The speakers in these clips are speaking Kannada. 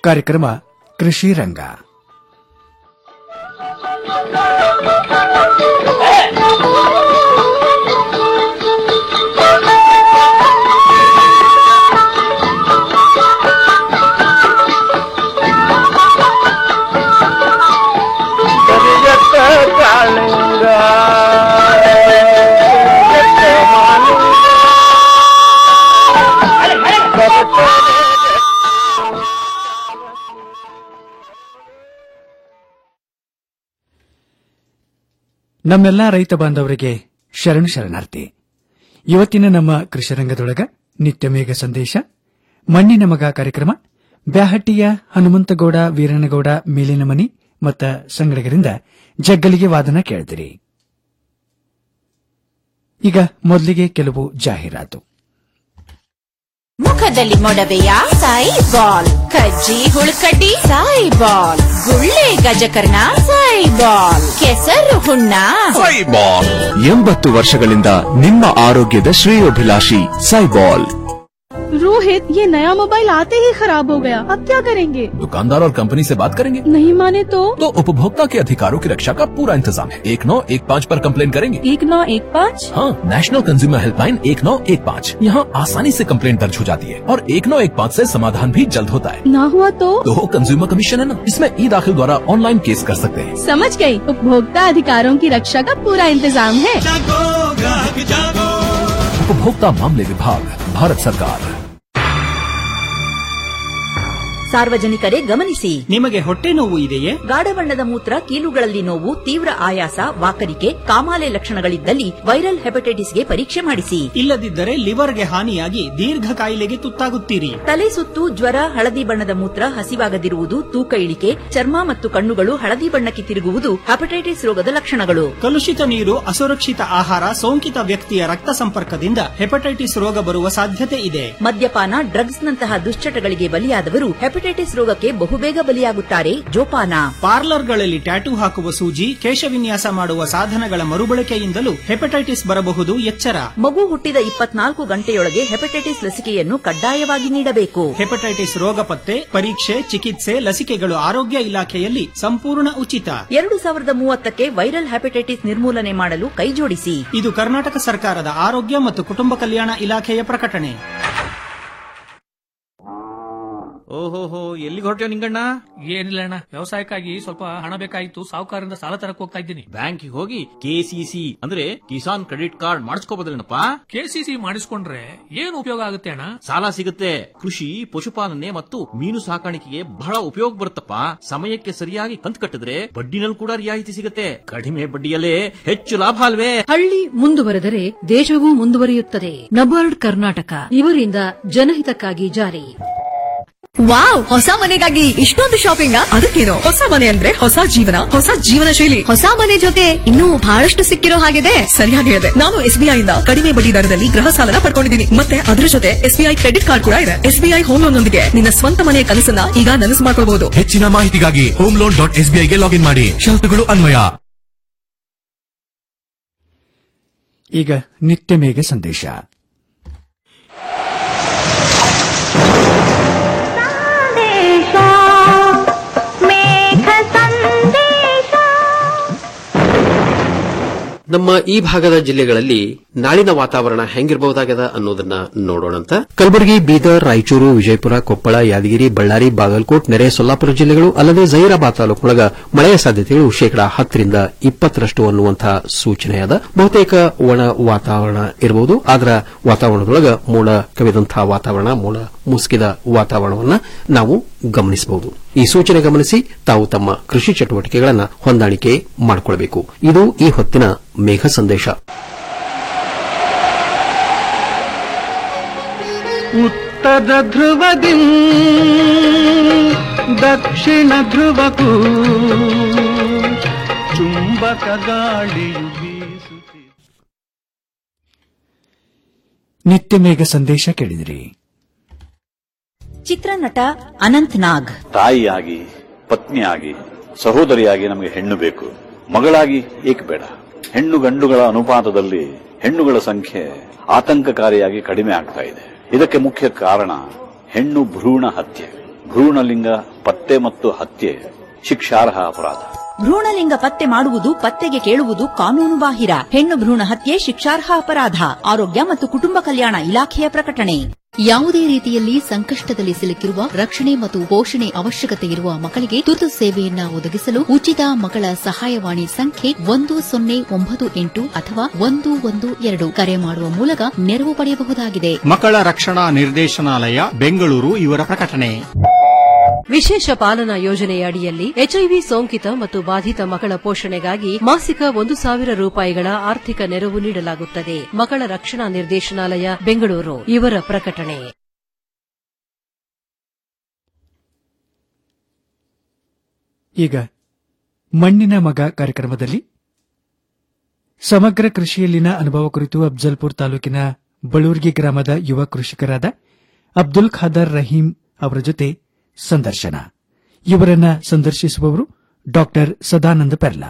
ಕಾರ್ಯಕ್ರಮ ಕೃಷಿ ರಂಗ ಕರಿಯತ್ತ ಕಾಳಿಂಗ ಕರಿಯತ್ತ ಮಾಲಿಂಗ. ನಮ್ಮೆಲ್ಲ ರೈತ ಬಾಂಧವರಿಗೆ ಶರಣು ಶರಣಾರ್ಥಿ ಇವತ್ತಿನ ನಮ್ಮ ಕೃಷಿರಂಗದೊಳಗ ನಿತ್ಯ ಮೇಘ ಸಂದೇಶ ಮಣ್ಣಿನ ಮಗ ಕಾರ್ಯಕ್ರಮ ಬ್ಯಾಹಟ್ಟಿಯ ಹನುಮಂತಗೌಡ ವೀರನಗೌಡ ಮೇಲಿನ ಮನಿ ಮತ್ತ ಸಂಗಡಿಗರಿಂದ ಜಗ್ಗಲಿಗೆ ವಾದನ ಕೇಳಿದಿರಿ ಈಗ ಮೊದಲಿಗೆ ಕೆಲವು ಜಾಹೀರಾತು ಮುಖದಲ್ಲಿ ಮೊಡವೆಯ ಸಾಯಿ ಬಾಲ್ ಕಜ್ಜಿ ಹುಳುಕಡ್ಡಿ ಸಾಯಿ ಬಾಲ್ ಗುಳ್ಳೆ ಗಜಕರ್ಣ ಸಾಯಿ ಬಾಲ್ ಕೆಸರು ಹುಣ್ಣ ಸೈಬಾಲ್ ಎಂಬತ್ತು ವರ್ಷಗಳಿಂದ ನಿಮ್ಮ ಆರೋಗ್ಯದ ಶ್ರೇಯೋಭಿಲಾಷಿ ಸೈಬಾಲ್ रोहित ये नया मोबाइल आते ही खराब हो गया अब क्या करेंगे दुकानदार और कंपनी से बात करेंगे नहीं माने तो तो उपभोक्ता के अधिकारों की रक्षा का पूरा इंतजाम है एक नौ एक पाँच पर कंप्लेन करेंगे एक नौ एक पाँच हाँ नेशनल कंज्यूमर हेल्पलाइन एक नौ एक पाँच यहाँ आसानी से कंप्लेन दर्ज हो जाती है और एक नौ एक पाँच ऐसी समाधान भी जल्द होता है ना हुआ तो तो कंज्यूमर कमीशन है ना इसमें ई दाखिल द्वारा ऑनलाइन केस कर सकते हैं समझ गई उपभोक्ता अधिकारों की रक्षा का पूरा इंतजाम है उपभोक्ता मामले विभाग भारत सरकार ಸಾರ್ವಜನಿಕರೇ ಗಮನಿಸಿ ನಿಮಗೆ ಹೊಟ್ಟೆ ನೋವು ಇದೆಯೇ ಗಾಢ ಬಣ್ಣದ ಮೂತ್ರ ಕೀಲುಗಳಲ್ಲಿ ನೋವು ತೀವ್ರ ಆಯಾಸ ವಾಕರಿಕೆ ಕಾಮಾಲೆ ಲಕ್ಷಣಗಳಿದ್ದಲ್ಲಿ ವೈರಲ್ ಹೆಪಟೈಟಿಸ್ಗೆ ಪರೀಕ್ಷೆ ಮಾಡಿಸಿ ಇಲ್ಲದಿದ್ದರೆ ಲಿವರ್ಗೆ ಹಾನಿಯಾಗಿ ದೀರ್ಘ ಕಾಯಿಲೆಗೆ ತುತ್ತಾಗುತ್ತೀರಿ ತಲೆ ಸುತ್ತು ಜ್ವರ ಹಳದಿ ಬಣ್ಣದ ಮೂತ್ರ ಹಸಿವಾಗದಿರುವುದು ತೂಕ ಇಳಿಕೆ ಚರ್ಮ ಮತ್ತು ಕಣ್ಣುಗಳು ಹಳದಿ ಬಣ್ಣಕ್ಕೆ ತಿರುಗುವುದು ಹೆಪಟೈಟಿಸ್ ರೋಗದ ಲಕ್ಷಣಗಳು ಕಲುಷಿತ ನೀರು ಅಸುರಕ್ಷಿತ ಆಹಾರ ಸೋಂಕಿತ ವ್ಯಕ್ತಿಯ ರಕ್ತ ಸಂಪರ್ಕದಿಂದ ಹೆಪಟೈಟಿಸ್ ರೋಗ ಬರುವ ಸಾಧ್ಯತೆ ಇದೆ ಮದ್ಯಪಾನ ಡ್ರಗ್ಸ್ನಂತಹ ದುಶ್ಚಟಗಳಿಗೆ ಬಲಿಯಾದವರು ಹೆಪಟೈಟಿಸ್ ರೋಗಕ್ಕೆ ಬಹುಬೇಗ ಬಲಿಯಾಗುತ್ತಾರೆ ಜೋಪಾನ ಪಾರ್ಲರ್ಗಳಲ್ಲಿ ಟ್ಯಾಟೂ ಹಾಕುವ ಸೂಜಿ ಕೇಶವಿನ್ಯಾಸ ಮಾಡುವ ಸಾಧನಗಳ ಮರುಬಳಕೆಯಿಂದಲೂ ಹೆಪಟೈಟಿಸ್ ಬರಬಹುದು ಎಚ್ಚರ ಮಗು ಹುಟ್ಟಿದ ಇಪ್ಪತ್ನಾಲ್ಕು ಗಂಟೆಯೊಳಗೆ ಹೆಪಟೈಟಿಸ್ ಲಸಿಕೆಯನ್ನು ಕಡ್ಡಾಯವಾಗಿ ನೀಡಬೇಕು ಹೆಪಟೈಟಿಸ್ ರೋಗ ಪತ್ತೆ ಪರೀಕ್ಷೆ ಚಿಕಿತ್ಸೆ ಲಸಿಕೆಗಳು ಆರೋಗ್ಯ ಇಲಾಖೆಯಲ್ಲಿ ಸಂಪೂರ್ಣ ಉಚಿತ ಎರಡು ಸಾವಿರದ ಮೂವತ್ತಕ್ಕೆ ವೈರಲ್ ಹೆಪಟೈಟಿಸ್ ನಿರ್ಮೂಲನೆ ಮಾಡಲು ಕೈಜೋಡಿಸಿ ಇದು ಕರ್ನಾಟಕ ಸರ್ಕಾರದ ಆರೋಗ್ಯ ಮತ್ತು ಕುಟುಂಬ ಕಲ್ಯಾಣ ಇಲಾಖೆಯ ಪ್ರಕಟಣೆ ಓಹೋಹೋ ಎಲ್ಲಿಗೆ ಹೊರಟ್ಯೋ ನಿಂಗಣ್ಣ ಏನಿಲ್ಲ ಅಣ್ಣ ವ್ಯವಸಾಯಕ್ಕಾಗಿ ಸ್ವಲ್ಪ ಹಣ ಬೇಕಾಗಿತ್ತು ಸಾಹುಕಾರರಿಂದ ಸಾಲ ತರಕ್ ಹೋಗ್ತಾ ಇದ್ದೀನಿ ಬ್ಯಾಂಕಿಗೆ ಹೋಗಿ ಕೆಸಿಸಿ ಅಂದ್ರೆ ಕಿಸಾನ್ ಕ್ರೆಡಿಟ್ ಕಾರ್ಡ್ ಮಾಡಿಸ್ಕೋಬೋದ್ರೇನಪ್ಪ ಕೆಸಿಸಿ ಮಾಡಿಸ್ಕೊಂಡ್ರೆ ಏನ್ ಉಪಯೋಗ ಆಗುತ್ತೆ ಅಣ್ಣ ಸಾಲ ಸಿಗುತ್ತೆ ಕೃಷಿ ಪಶುಪಾಲನೆ ಮತ್ತು ಮೀನು ಸಾಕಾಣಿಕೆಗೆ ಬಹಳ ಉಪಯೋಗ ಬರುತ್ತಪ್ಪ ಸಮಯಕ್ಕೆ ಸರಿಯಾಗಿ ಕಂತು ಕಟ್ಟಿದ್ರೆ ಬಡ್ಡಿನಲ್ಲಿ ಕೂಡ ರಿಯಾಯಿತಿ ಸಿಗುತ್ತೆ ಕಡಿಮೆ ಬಡ್ಡಿಯಲ್ಲೇ ಹೆಚ್ಚು ಲಾಭ ಅಲ್ವೇ ಹಳ್ಳಿ ಮುಂದುವರೆದರೆ ದೇಶವೂ ಮುಂದುವರಿಯುತ್ತದೆ ನಬಾರ್ಡ್ ಕರ್ನಾಟಕ ಇವರಿಂದ ಜನಹಿತಕ್ಕಾಗಿ ಜಾರಿ ವಾವ್ ಹೊಸ ಮನೆಗಾಗಿ ಇಷ್ಟೊಂದು ಶಾಪಿಂಗ್ ಅದಕ್ಕೇನು ಹೊಸ ಮನೆ ಅಂದ್ರೆ ಹೊಸ ಜೀವನ ಹೊಸ ಜೀವನ ಶೈಲಿ ಹೊಸ ಮನೆ ಜೊತೆ ಇನ್ನೂ ಬಹಳಷ್ಟು ಸಿಕ್ಕಿರೋ ಹಾಗಿದೆ ಸರಿಯಾಗಿ ಇದೆ ನಾನು ಎಸ್ಬಿಐ ಇಂದ ಕಡಿಮೆ ಬಡ್ಡಿ ದರದಲ್ಲಿ ಗೃಹ ಸಾಲನ ಪಡ್ಕೊಂಡಿದ್ದೀನಿ ಮತ್ತೆ ಅದರ ಜೊತೆ ಎಸ್ಬಿಐ ಕ್ರೆಡಿಟ್ ಕಾರ್ಡ್ ಕೂಡ ಇದೆ ಎಸ್ಬಿಐ ಹೋಮ್ ಲೋನ್ ನೊಂದಿಗೆ ನಿನ್ನ ಸ್ವಂತ ಮನೆಯ ಕನಸನ್ನ ಈಗ ನನಸು ಮಾಡ್ಕೊಳ್ಬಹುದು ಹೆಚ್ಚಿನ ಮಾಹಿತಿಗಾಗಿ ಹೋಮ್ ಲೋನ್ ಡಾಟ್ ಎಸ್ ಗೆ ಲಾಗಿನ್ ಮಾಡಿ ಶರತ್ತುಗಳು ಅನ್ವಯ ಈಗ ನಿತ್ಯ ಮೇಘ ಸಂದೇಶ ನಮ್ಮ ಈ ಭಾಗದ ಜಿಲ್ಲೆಗಳಲ್ಲಿ ನಾಳಿನ ವಾತಾವರಣ ಹೆಂಗಿರಬಹುದಾಗದ ಅನ್ನೋದನ್ನ ನೋಡೋಣಂತ ಕಲಬುರಗಿ ಬೀದರ್ ರಾಯಚೂರು ವಿಜಯಪುರ ಕೊಪ್ಪಳ ಯಾದಗಿರಿ ಬಳ್ಳಾರಿ ಬಾಗಲಕೋಟ್ ನೆರೆ ಸೊಲ್ಲಾಪುರ ಜಿಲ್ಲೆಗಳು ಅಲ್ಲದೆ ಜೈರಾಬಾದ್ ತಾಲೂಕಿನೊಳಗ ಮಳೆಯ ಸಾಧ್ಯತೆಗಳು ಶೇಕಡಾ ಹತ್ತರಿಂದ ಇಪ್ಪತ್ತರಷ್ಟು ಅನ್ನುವಂತಹ ಸೂಚನೆ ಅದ ಬಹುತೇಕ ಒಣ ವಾತಾವರಣ ಇರಬಹುದು ಆದ್ರ ವಾತಾವರಣದೊಳಗ ಮೋಡ ಕವಿದಂತಹ ವಾತಾವರಣ ಮೋಡ ಮುಸುಕಿದ ವಾತಾವರಣವನ್ನ ನಾವು ಗಮನಿಸಬಹುದು ಈ ಸೂಚನೆ ಗಮನಿಸಿ ತಾವು ತಮ್ಮ ಕೃಷಿ ಚಟುವಟಿಕೆಗಳನ್ನು ಹೊಂದಾಣಿಕೆ ಮಾಡಿಕೊಳ್ಳಬೇಕು ಇದು ಈ ಹೊತ್ತಿನ ಮೇಘ ಸಂದೇಶ ಉತ್ತರ ಧ್ರುವದಿ ದಕ್ಷಿಣ ಧ್ರುವಕ್ಕೂ ಚುಂಬಕ ಗಾಳಿಯು ಬೀಸುತ್ತಿದೆ ನಿತ್ಯ ಮೇಘ ಸಂದೇಶ ಕೇಳಿದಿರಿ ಚಿತ್ರನಟ ಅನಂತ್ ನಾಗ್ ತಾಯಿಯಾಗಿ ಪತ್ನಿಯಾಗಿ ಸಹೋದರಿಯಾಗಿ ನಮಗೆ ಹೆಣ್ಣು ಬೇಕು ಮಗಳಾಗಿ ಏಕೆ ಬೇಡ ಹೆಣ್ಣು ಗಂಡುಗಳ ಅನುಪಾತದಲ್ಲಿ ಹೆಣ್ಣುಗಳ ಸಂಖ್ಯೆ ಆತಂಕಕಾರಿಯಾಗಿ ಕಡಿಮೆ ಆಗ್ತಾ ಇದೆ ಇದಕ್ಕೆ ಮುಖ್ಯ ಕಾರಣ ಹೆಣ್ಣು ಭ್ರೂಣ ಹತ್ಯೆ ಭ್ರೂಣಲಿಂಗ ಪತ್ತೆ ಮತ್ತು ಹತ್ಯೆ ಶಿಕ್ಷಾರ್ಹ ಅಪರಾಧ ಭ್ರೂಣಲಿಂಗ ಪತ್ತೆ ಮಾಡುವುದು ಪತ್ತೆಗೆ ಕೇಳುವುದು ಕಾನೂನು ಬಾಹಿರ ಹೆಣ್ಣು ಭ್ರೂಣ ಹತ್ಯೆ ಶಿಕ್ಷಾರ್ಹ ಅಪರಾಧ ಆರೋಗ್ಯ ಮತ್ತು ಕುಟುಂಬ ಕಲ್ಯಾಣ ಇಲಾಖೆಯ ಪ್ರಕಟಣೆ ಯಾವುದೇ ರೀತಿಯಲ್ಲಿ ಸಂಕಷ್ಟದಲ್ಲಿ ಸಿಲುಕಿರುವ ರಕ್ಷಣೆ ಮತ್ತು ಪೋಷಣೆ ಅವಶ್ಯಕತೆ ಇರುವ ಮಕ್ಕಳಿಗೆ ತುರ್ತು ಸೇವೆಯನ್ನ ಒದಗಿಸಲು ಉಚಿತ ಮಕ್ಕಳ ಸಹಾಯವಾಣಿ ಸಂಖ್ಯೆ ಒಂದು ಸೊನ್ನೆ ಒಂಬತ್ತು ಎಂಟು ಅಥವಾ ಒಂದು ಒಂದು ಎರಡು ಕರೆ ಮಾಡುವ ಮೂಲಕ ನೆರವು ಪಡೆಯಬಹುದಾಗಿದೆ ಮಕ್ಕಳ ರಕ್ಷಣಾ ನಿರ್ದೇಶನಾಲಯ ಬೆಂಗಳೂರು ಇವರ ಪ್ರಕಟಣೆ ವಿಶೇಷ ಪಾಲನಾ ಯೋಜನೆಯ ಅಡಿಯಲ್ಲಿ ಎಚ್ಐವಿ ಸೋಂಕಿತ ಮತ್ತು ಬಾಧಿತ ಮಕ್ಕಳ ಪೋಷಣೆಗಾಗಿ ಮಾಸಿಕ ಒಂದು ಸಾವಿರ ರೂಪಾಯಿಗಳ ಆರ್ಥಿಕ ನೆರವು ನೀಡಲಾಗುತ್ತದೆ ಮಕ್ಕಳ ರಕ್ಷಣಾ ನಿರ್ದೇಶನಾಲಯ ಬೆಂಗಳೂರು ಇವರ ಪ್ರಕಟಣೆ ಈಗ ಮಣ್ಣಿನ ಮಗ ಕಾರ್ಯಕ್ರಮದಲ್ಲಿ ಸಮಗ್ರ ಕೃಷಿಯಲ್ಲಿನ ಅನುಭವ ಕುರಿತು ಅಫ್ಜಲ್ಪುರ್ ತಾಲೂಕಿನ ಬಳೂರ್ಗಿ ಗ್ರಾಮದ ಯುವ ಕೃಷಿಕರಾದ ಅಬ್ದುಲ್ ಖಾದರ್ ರಹೀಂ ಅವರ ಜೊತೆ ಸಂದರ್ಶನ ಇವರನ್ನ ಸಂದರ್ಶಿಸುವವರು ಡಾಕ್ಟರ್ ಸದಾನಂದ ಪೆರ್ಲಾ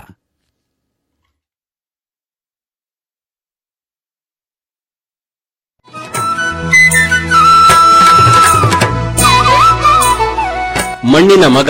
ಮಣ್ಣಿನ ಮಗ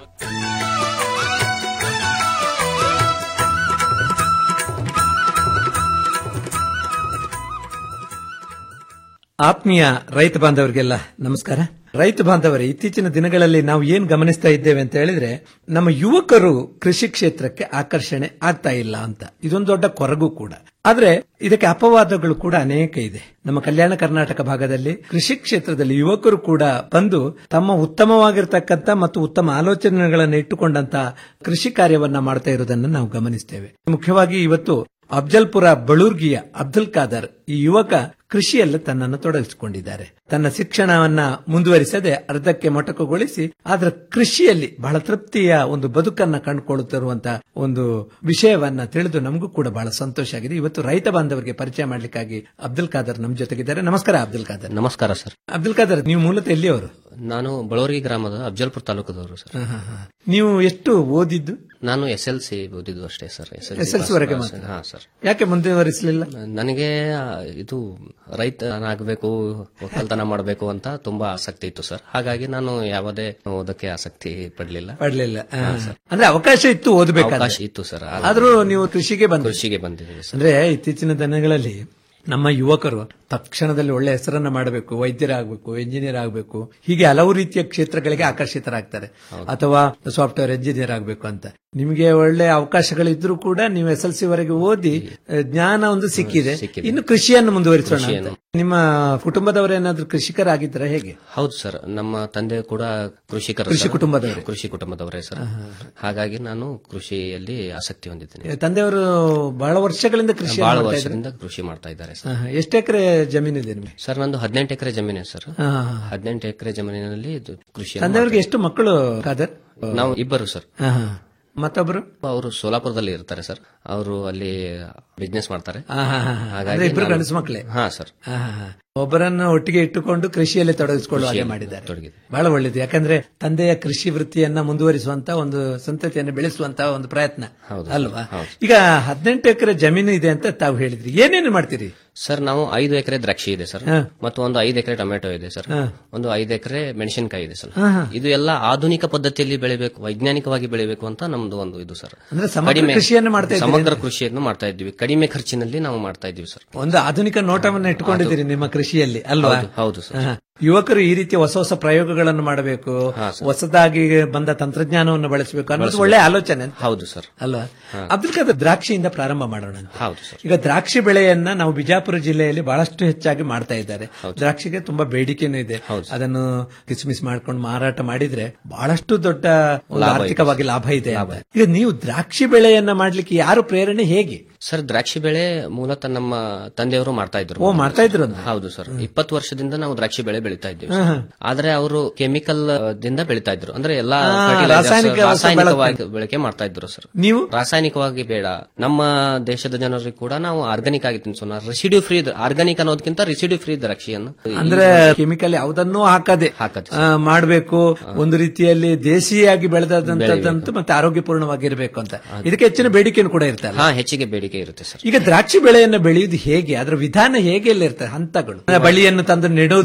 ಆತ್ಮೀಯ ರೈತ ಬಾಂಧವರಿಗೆಲ್ಲ ನಮಸ್ಕಾರ ರೈತ ಬಾಂಧವರೇ ಇತ್ತೀಚಿನ ದಿನಗಳಲ್ಲಿ ನಾವು ಏನ್ ಗಮನಿಸ್ತಾ ಇದ್ದೇವೆ ಅಂತ ಹೇಳಿದ್ರೆ ನಮ್ಮ ಯುವಕರು ಕೃಷಿ ಕ್ಷೇತ್ರಕ್ಕೆ ಆಕರ್ಷಣೆ ಆಗ್ತಾ ಇಲ್ಲ ಅಂತ ಇದೊಂದು ದೊಡ್ಡ ಕೊರಗು ಕೂಡ ಆದ್ರೆ ಇದಕ್ಕೆ ಅಪವಾದಗಳು ಕೂಡ ಅನೇಕ ಇದೆ ನಮ್ಮ ಕಲ್ಯಾಣ ಕರ್ನಾಟಕ ಭಾಗದಲ್ಲಿ ಕೃಷಿ ಕ್ಷೇತ್ರದಲ್ಲಿ ಯುವಕರು ಕೂಡ ಬಂದು ತಮ್ಮ ಉತ್ತಮವಾಗಿರ್ತಕ್ಕಂಥ ಮತ್ತು ಉತ್ತಮ ಆಲೋಚನೆಗಳನ್ನು ಇಟ್ಟುಕೊಂಡಂತ ಕೃಷಿ ಕಾರ್ಯವನ್ನ ಮಾಡ್ತಾ ಇರುವುದನ್ನು ನಾವು ಗಮನಿಸ್ತೇವೆ ಮುಖ್ಯವಾಗಿ ಇವತ್ತು ಅಫ್ಜಲ್ಪುರ ಬಳೂರ್ಗಿಯ ಅಬ್ದುಲ್ ಖಾದರ್ ಈ ಯುವಕ ಕೃಷಿಯಲ್ಲಿ ತನ್ನನ್ನು ತೊಡಗಿಸಿಕೊಂಡಿದ್ದಾರೆ ತನ್ನ ಶಿಕ್ಷಣವನ್ನ ಮುಂದುವರಿಸದೆ ಅರ್ಧಕ್ಕೆ ಮೊಟಕುಗೊಳಿಸಿ ಆದ್ರೆ ಕೃಷಿಯಲ್ಲಿ ಬಹಳ ತೃಪ್ತಿಯ ಒಂದು ಬದುಕನ್ನ ಕಂಡುಕೊಳ್ಳುತ್ತಿರುವಂತಹ ಒಂದು ವಿಷಯವನ್ನ ತಿಳಿದು ನಮಗೂ ಕೂಡ ಬಹಳ ಸಂತೋಷ ಆಗಿದೆ ಇವತ್ತು ರೈತ ಬಾಂಧವರಿಗೆ ಪರಿಚಯ ಮಾಡ್ಲಿಕ್ಕಾಗಿ ಅಬ್ದುಲ್ ಖಾದರ್ ನಮ್ಮ ಜೊತೆಗಿದ್ದಾರೆ ನಮಸ್ಕಾರ ಅಬ್ದುಲ್ ಖಾದರ್ ನಮಸ್ಕಾರ ಸರ್ ಅಬ್ದುಲ್ ಖಾದರ್ ನೀವು ಮೂಲತಃ ಎಲ್ಲಿಯವರು ನಾನು ಬಳವರ್ಗಿ ಗ್ರಾಮದ ಅಫ್ಜಲ್ಪುರ ತಾಲೂಕದವರು ಸರ್ ನೀವು ಎಷ್ಟು ಓದಿದ್ದು ನಾನು ಎಸ್ ಎಲ್ ಸಿ ಓದಿದ್ದು ಅಷ್ಟೇ ಸರ್ SLC ವರೆಗೆ ಮಾತ್ರ? ಹಾ ಸರ್ ಯಾಕೆ ಮುಂದುವರಿಸಲಿಲ್ಲ ನನಗೆ ಆ, ಇದು ರೈತನಾಗಬೇಕು ಒಕ್ಕಲ್ತನ ಮಾಡಬೇಕು ಅಂತ ತುಂಬಾ ಆಸಕ್ತಿ ಇತ್ತು ಸರ್ ಹಾಗಾಗಿ ನಾನು ಯಾವುದೇ ಓದಕ್ಕೆ ಆಸಕ್ತಿ ಪಡಲಿಲ್ಲ ಪಡ್ಲಿಲ್ಲ ಆ. ಅಂದ್ರೆ ಅವಕಾಶ ಇತ್ತು ಓದಬೇಕಾದ್ರೆ ಅವಕಾಶ ಇತ್ತು ಸರ್ ಆದ್ರೂ ನೀವು ಕೃಷಿಗೆ ಬಂದ ಕೃಷಿಗೆ ಬಂದಿದ್ದೀವಿ ಸರ್ ಅಂದ್ರೆ ಇತ್ತೀಚಿನ ದಿನಗಳಲ್ಲಿ ನಮ್ಮ ಯುವಕರು ತಕ್ಷಣದಲ್ಲಿ ಒಳ್ಳೆ ಹೆಸರನ್ನ ಮಾಡಬೇಕು ವೈದ್ಯರಾಗಬೇಕು ಎಂಜಿನಿಯರ್ ಆಗಬೇಕು ಹೀಗೆ ಹಲವು ರೀತಿಯ ಕ್ಷೇತ್ರಗಳಿಗೆ ಆಕರ್ಷಿತರಾಗ್ತಾರೆ ಅಥವಾ ಸಾಫ್ಟ್ವೇರ್ ಎಂಜಿನಿಯರ್ ಆಗಬೇಕು ಅಂತ ನಿಮಗೆ ಒಳ್ಳೆ ಅವಕಾಶಗಳಿದ್ರೂ ಕೂಡ ನೀವು ಎಸ್ ಎಲ್ ಸಿ ವರೆಗೆ ಓದಿ ಅಹ್, ಜ್ಞಾನ ಒಂದು ಸಿಕ್ಕಿದೆ ಇನ್ನು ಕೃಷಿಯನ್ನು ಮುಂದುವರಿಸೋಣ ಅಂತ. ಕೃಷಿಯನ್ನು. ನಿಮ್ಮ ಕುಟುಂಬದವರೇನಾದ್ರೂ ಕೃಷಿಕರಾಗಿದ್ದರ ಹೇಗೆ ಹೌದು ಸರ್ ನಮ್ಮ ತಂದೆ ಕೂಡ ಕೃಷಿಕರು ಕೃಷಿ ಸರ್. ಕುಟುಂಬದವರೇ? ಕೃಷಿ ಕುಟುಂಬದವರೇ ಸರ್ ಹಾಗಾಗಿ ನಾನು ಕೃಷಿಯಲ್ಲಿ ಆಸಕ್ತಿ ಹೊಂದಿದ್ದೇನೆ ತಂದೆಯವರು ಬಹಳ ವರ್ಷಗಳಿಂದ ಕೃಷಿ ಬಹಳ ಮಾಡ್ತಾ ಇದ್ರು. ವರ್ಷದಿಂದ ಕೃಷಿ ಮಾಡ್ತಾ ಇದ್ದಾರೆ ಸರ್ ಆಹಾ. ಎಷ್ಟು ಎಕರೆ ಜಮೀನಿದೆ ನಿಮಗೆ ಸರ್ ನಂದು ಹದಿನೆಂಟು ಎಕರೆ ಜಮೀನೆ ಸರ್ ಹಾ. ಹದಿನೆಂಟು ಎಕರೆ ಜಮೀನಿನಲ್ಲಿ ಇದು ಕೃಷಿ ತಂದೆಯವರಿಗೆ ಎಷ್ಟು ಮಕ್ಕಳು ಖಾದರ್ ನಾವು ಇಬ್ಬರು ಸರ್ ಆಹಾ. ಮತ್ತೊಬ್ಬರು ಅವರು ಸೋಲಾಪುರದಲ್ಲಿ ಇರ್ತಾರೆ ಸರ್ ಅವರು ಅಲ್ಲಿ ಬಿಸ್ನೆಸ್ ಮಾಡ್ತಾರೆ ಆಹಾ. ಅಂದ್ರೆ ಇಬ್ರು ನಾನು- ಗಂಡಸು ಮಕ್ಕಳೇ ಹಾ ಸರ್ ಆಹಾ. ಒಬ್ಬರನ್ನು ಒಟ್ಟಿಗೆ ಇಟ್ಟುಕೊಂಡು ಕೃಷಿಯಲ್ಲಿ ತೊಡಗಿಸಿಕೊಳ್ಳುವ ಹಾಗೆ ಕೃಷಿಯಲ್ಲಿ ಮಾಡಿದ್ದಾರೆ ತೊಡಗಿದೆ. ಬಹಳ ಒಳ್ಳೇದು ಯಾಕಂದ್ರೆ ತಂದೆಯ ಕೃಷಿ ವೃತ್ತಿಯನ್ನ ಮುಂದುವರಿಸುವಂತ ಒಂದು ಸಂತತಿಯನ್ನು ಬೆಳೆಸುವಂತ ಒಂದು ಪ್ರಯತ್ನ ಹೌದು. ಅಲ್ವಾ ಹೌದು. ಈಗ ಹದಿನೆಂಟು ಎಕರೆ ಜಮೀನು ಇದೆ ಅಂತ ತಾವು ಹೇಳಿದ್ರಿ ಏನೇನು ಮಾಡ್ತೀರಿ ಸರ್ ನಾವು ಐದು ಎಕರೆ ದ್ರಾಕ್ಷಿ ಇದೆ ಸರ್ ಹಾ. ಮತ್ತು ಒಂದು ಐದು ಎಕರೆ ಟೊಮೆಟೊ ಇದೆ ಸರ್ ಹಾ. ಒಂದು ಐದು ಎಕರೆ ಮೆಣಸಿನಕಾಯಿ ಇದೆ ಸರ್ ಹಾ, ಹಾ. ಇದು ಎಲ್ಲ ಆಧುನಿಕ ಪದ್ಧತಿಯಲ್ಲಿ ಬೆಳಿಬೇಕು ವೈಜ್ಞಾನಿಕವಾಗಿ ಬೆಳಿಬೇಕು ಅಂತ ನಮ್ದು ಒಂದು ಇದು ಸರ್ ಅಂದ್ರೆ ಸಮಗ್ರ ಕೃಷಿಯನ್ನು ಮಾಡ್ತಾ ಇದ್ದೀರಿ ಸಮಗ್ರ ಅಂದ್ರೆ? ಕೃಷಿಯನ್ನು ಮಾಡ್ತಾ ಇದ್ದೀವಿ ಕಡಿಮೆ ಖರ್ಚಿನಲ್ಲಿ ನಾವು ಮಾಡ್ತಾ ಇದ್ದೀವಿ ಸರ್ ಒಂದು ಆಧುನಿಕ ನೋಟವನ್ನು ಇಟ್ಟುಕೊಂಡಿದ್ದೀರಿ ನಿಮ್ಮ ಕೃಷಿಯಲ್ಲಿ ಅಲ್ವಾ ಹೌದು, ಹೌದು ಸರ್. ಆಹಾ. ಯುವಕರು ಈ ರೀತಿಯ ಹೊಸ ಹೊಸ ಪ್ರಯೋಗಗಳನ್ನು ಮಾಡಬೇಕು ಹೊಸದಾಗಿ ಬಂದ ತಂತ್ರಜ್ಞಾನವನ್ನು ಬಳಸಬೇಕು ಅನ್ನೋದು ಬಳಸಬೇಕು. ಒಳ್ಳೆ ಆಲೋಚನೆ ಅಂತ. ಹೌದು ಸರ್ ಅಲ್ವಾ ಅಬ್ದುಲ್ ಖಾದರ್ ದ್ರಾಕ್ಷಿಯಿಂದ ಪ್ರಾರಂಭ ಮಾಡೋಣ ಅಂತ. ಹೌದು ಸರ್ ಈಗ ದ್ರಾಕ್ಷಿ ಬೆಳೆಯನ್ನ ನಾವು ಬಿಜಾಪುರ ಜಿಲ್ಲೆಯಲ್ಲಿ ಬಹಳಷ್ಟು ಹೆಚ್ಚಾಗಿ ಮಾಡ್ತಾ ಇದ್ದಾರೆ ದ್ರಾಕ್ಷಿಗೆ ತುಂಬಾ ಬೇಡಿಕೆನೂ ಇದೆ ಅದನ್ನು ಕಿಸ್ಮಿಸ್ ಮಾಡ್ಕೊಂಡು ಮಾರಾಟ ಮಾಡಿದ್ರೆ ಬಹಳಷ್ಟು ದೊಡ್ಡ ಒಂದು ಲಾಭ ಇದೆ. ಆರ್ಥಿಕವಾಗಿ ಲಾಭ ಇದೆ ಅಂತ. ಈಗ ನೀವು ದ್ರಾಕ್ಷಿ ಬೆಳೆಯನ್ನ ಮಾಡ್ಲಿಕ್ಕೆ ಯಾರು ಪ್ರೇರಣೆ ಹೇಗೆ ಸರ್ ದ್ರಾಕ್ಷಿ ಬೆಳೆ ಮೂಲತಃ ನಮ್ಮ ತಂದೆಯವರು ಮಾಡ್ತಾ ಇದ್ರು ಓ, ಮಾಡ್ತಾ ಇದ್ರು ಅಂತ? ಹೌದು ಸರ್ ಇಪ್ಪತ್ತು ವರ್ಷದಿಂದ ನಾವು ದ್ರಾಕ್ಷಿ ಬೆಳೆ ಬೆಳೀತಾ ಇದ್ದೀವಿ ಹಾ, ಸರ್. ಹಾ. ಆದ್ರೆ ಅವರು ಕೆಮಿಕಲ್ ದಿಂದ ಬೆಳೀತಾ ಇದ್ರು ಅಂದ್ರೆ ಎಲ್ಲಾ ಆ, fertilizers, ರಾಸಾಯನಿಕ ವಸ್ತು ರಾಸಾಯನಿಕವಾಗಿ ಬಳಕೆ- ಬಳಕೆ ಮಾಡ್ತಾ ಇದ್ರು ಸರ್ ನೀವು ರಾಸಾಯನಿಕವಾಗಿ ಬೇಡ ನಮ್ಮ ದೇಶದ ಜನರಿಗೆ ಕೂಡ ನಾವು ಆರ್ಗಾನಿಕ್ ಆಗಿ ತಿನ್ಸೋಣ ರೆಸಿಡ್ಯೂ ಫ್ರೀ ಆರ್ಗಾನಿಕ್ ಅನ್ನೋದಕ್ಕಿಂತ ರೆಸಿಡ್ಯೂ ಫ್ರೀ ದ್ರಾಕ್ಷಿಯನ್ನು ಅಂದ್ರೆ ಕೆಮಿಕಲ್ ಯಾವುದನ್ನೂ ಹಾಕದೆ ಹಾಕದೆ ಆ, ಮಾಡ್ಬೇಕು ಒಂದು ರೀತಿಯಲ್ಲಿ ದೇಶೀಯಾಗಿ ಬೆಳೆದಂತದ್ದು ಮತ್ತೆ ಆರೋಗ್ಯಪೂರ್ಣವಾಗಿರ್ಬೇಕು ಅಂತ ಇದಕ್ಕೆ ಹೆಚ್ಚಿನ ಬೇಡಿಕೆಯನ್ನು ಕೂಡ ಇರ್ತಲ್ಲ ಹಾ ಹೆಚ್ಚಿಗೆ ಬೇಡಿಕೆ ಇರುತ್ತೆ ಸರ್ ಈಗ ದ್ರಾಕ್ಷಿ ಬೆಳೆಯನ್ನು ಬೆಳೆಯುವುದು ಹೇಗೆ ಅದರ ವಿಧಾನ ಹೇಗೆ ಎಲ್ಲ ಇರ್ತದೆ ಹಂತಗಳು ಬಳ್ಳಿಯನ್ನು ತಂದು ನೆಡುವುದರಿಂದ ಹಿಡಿದು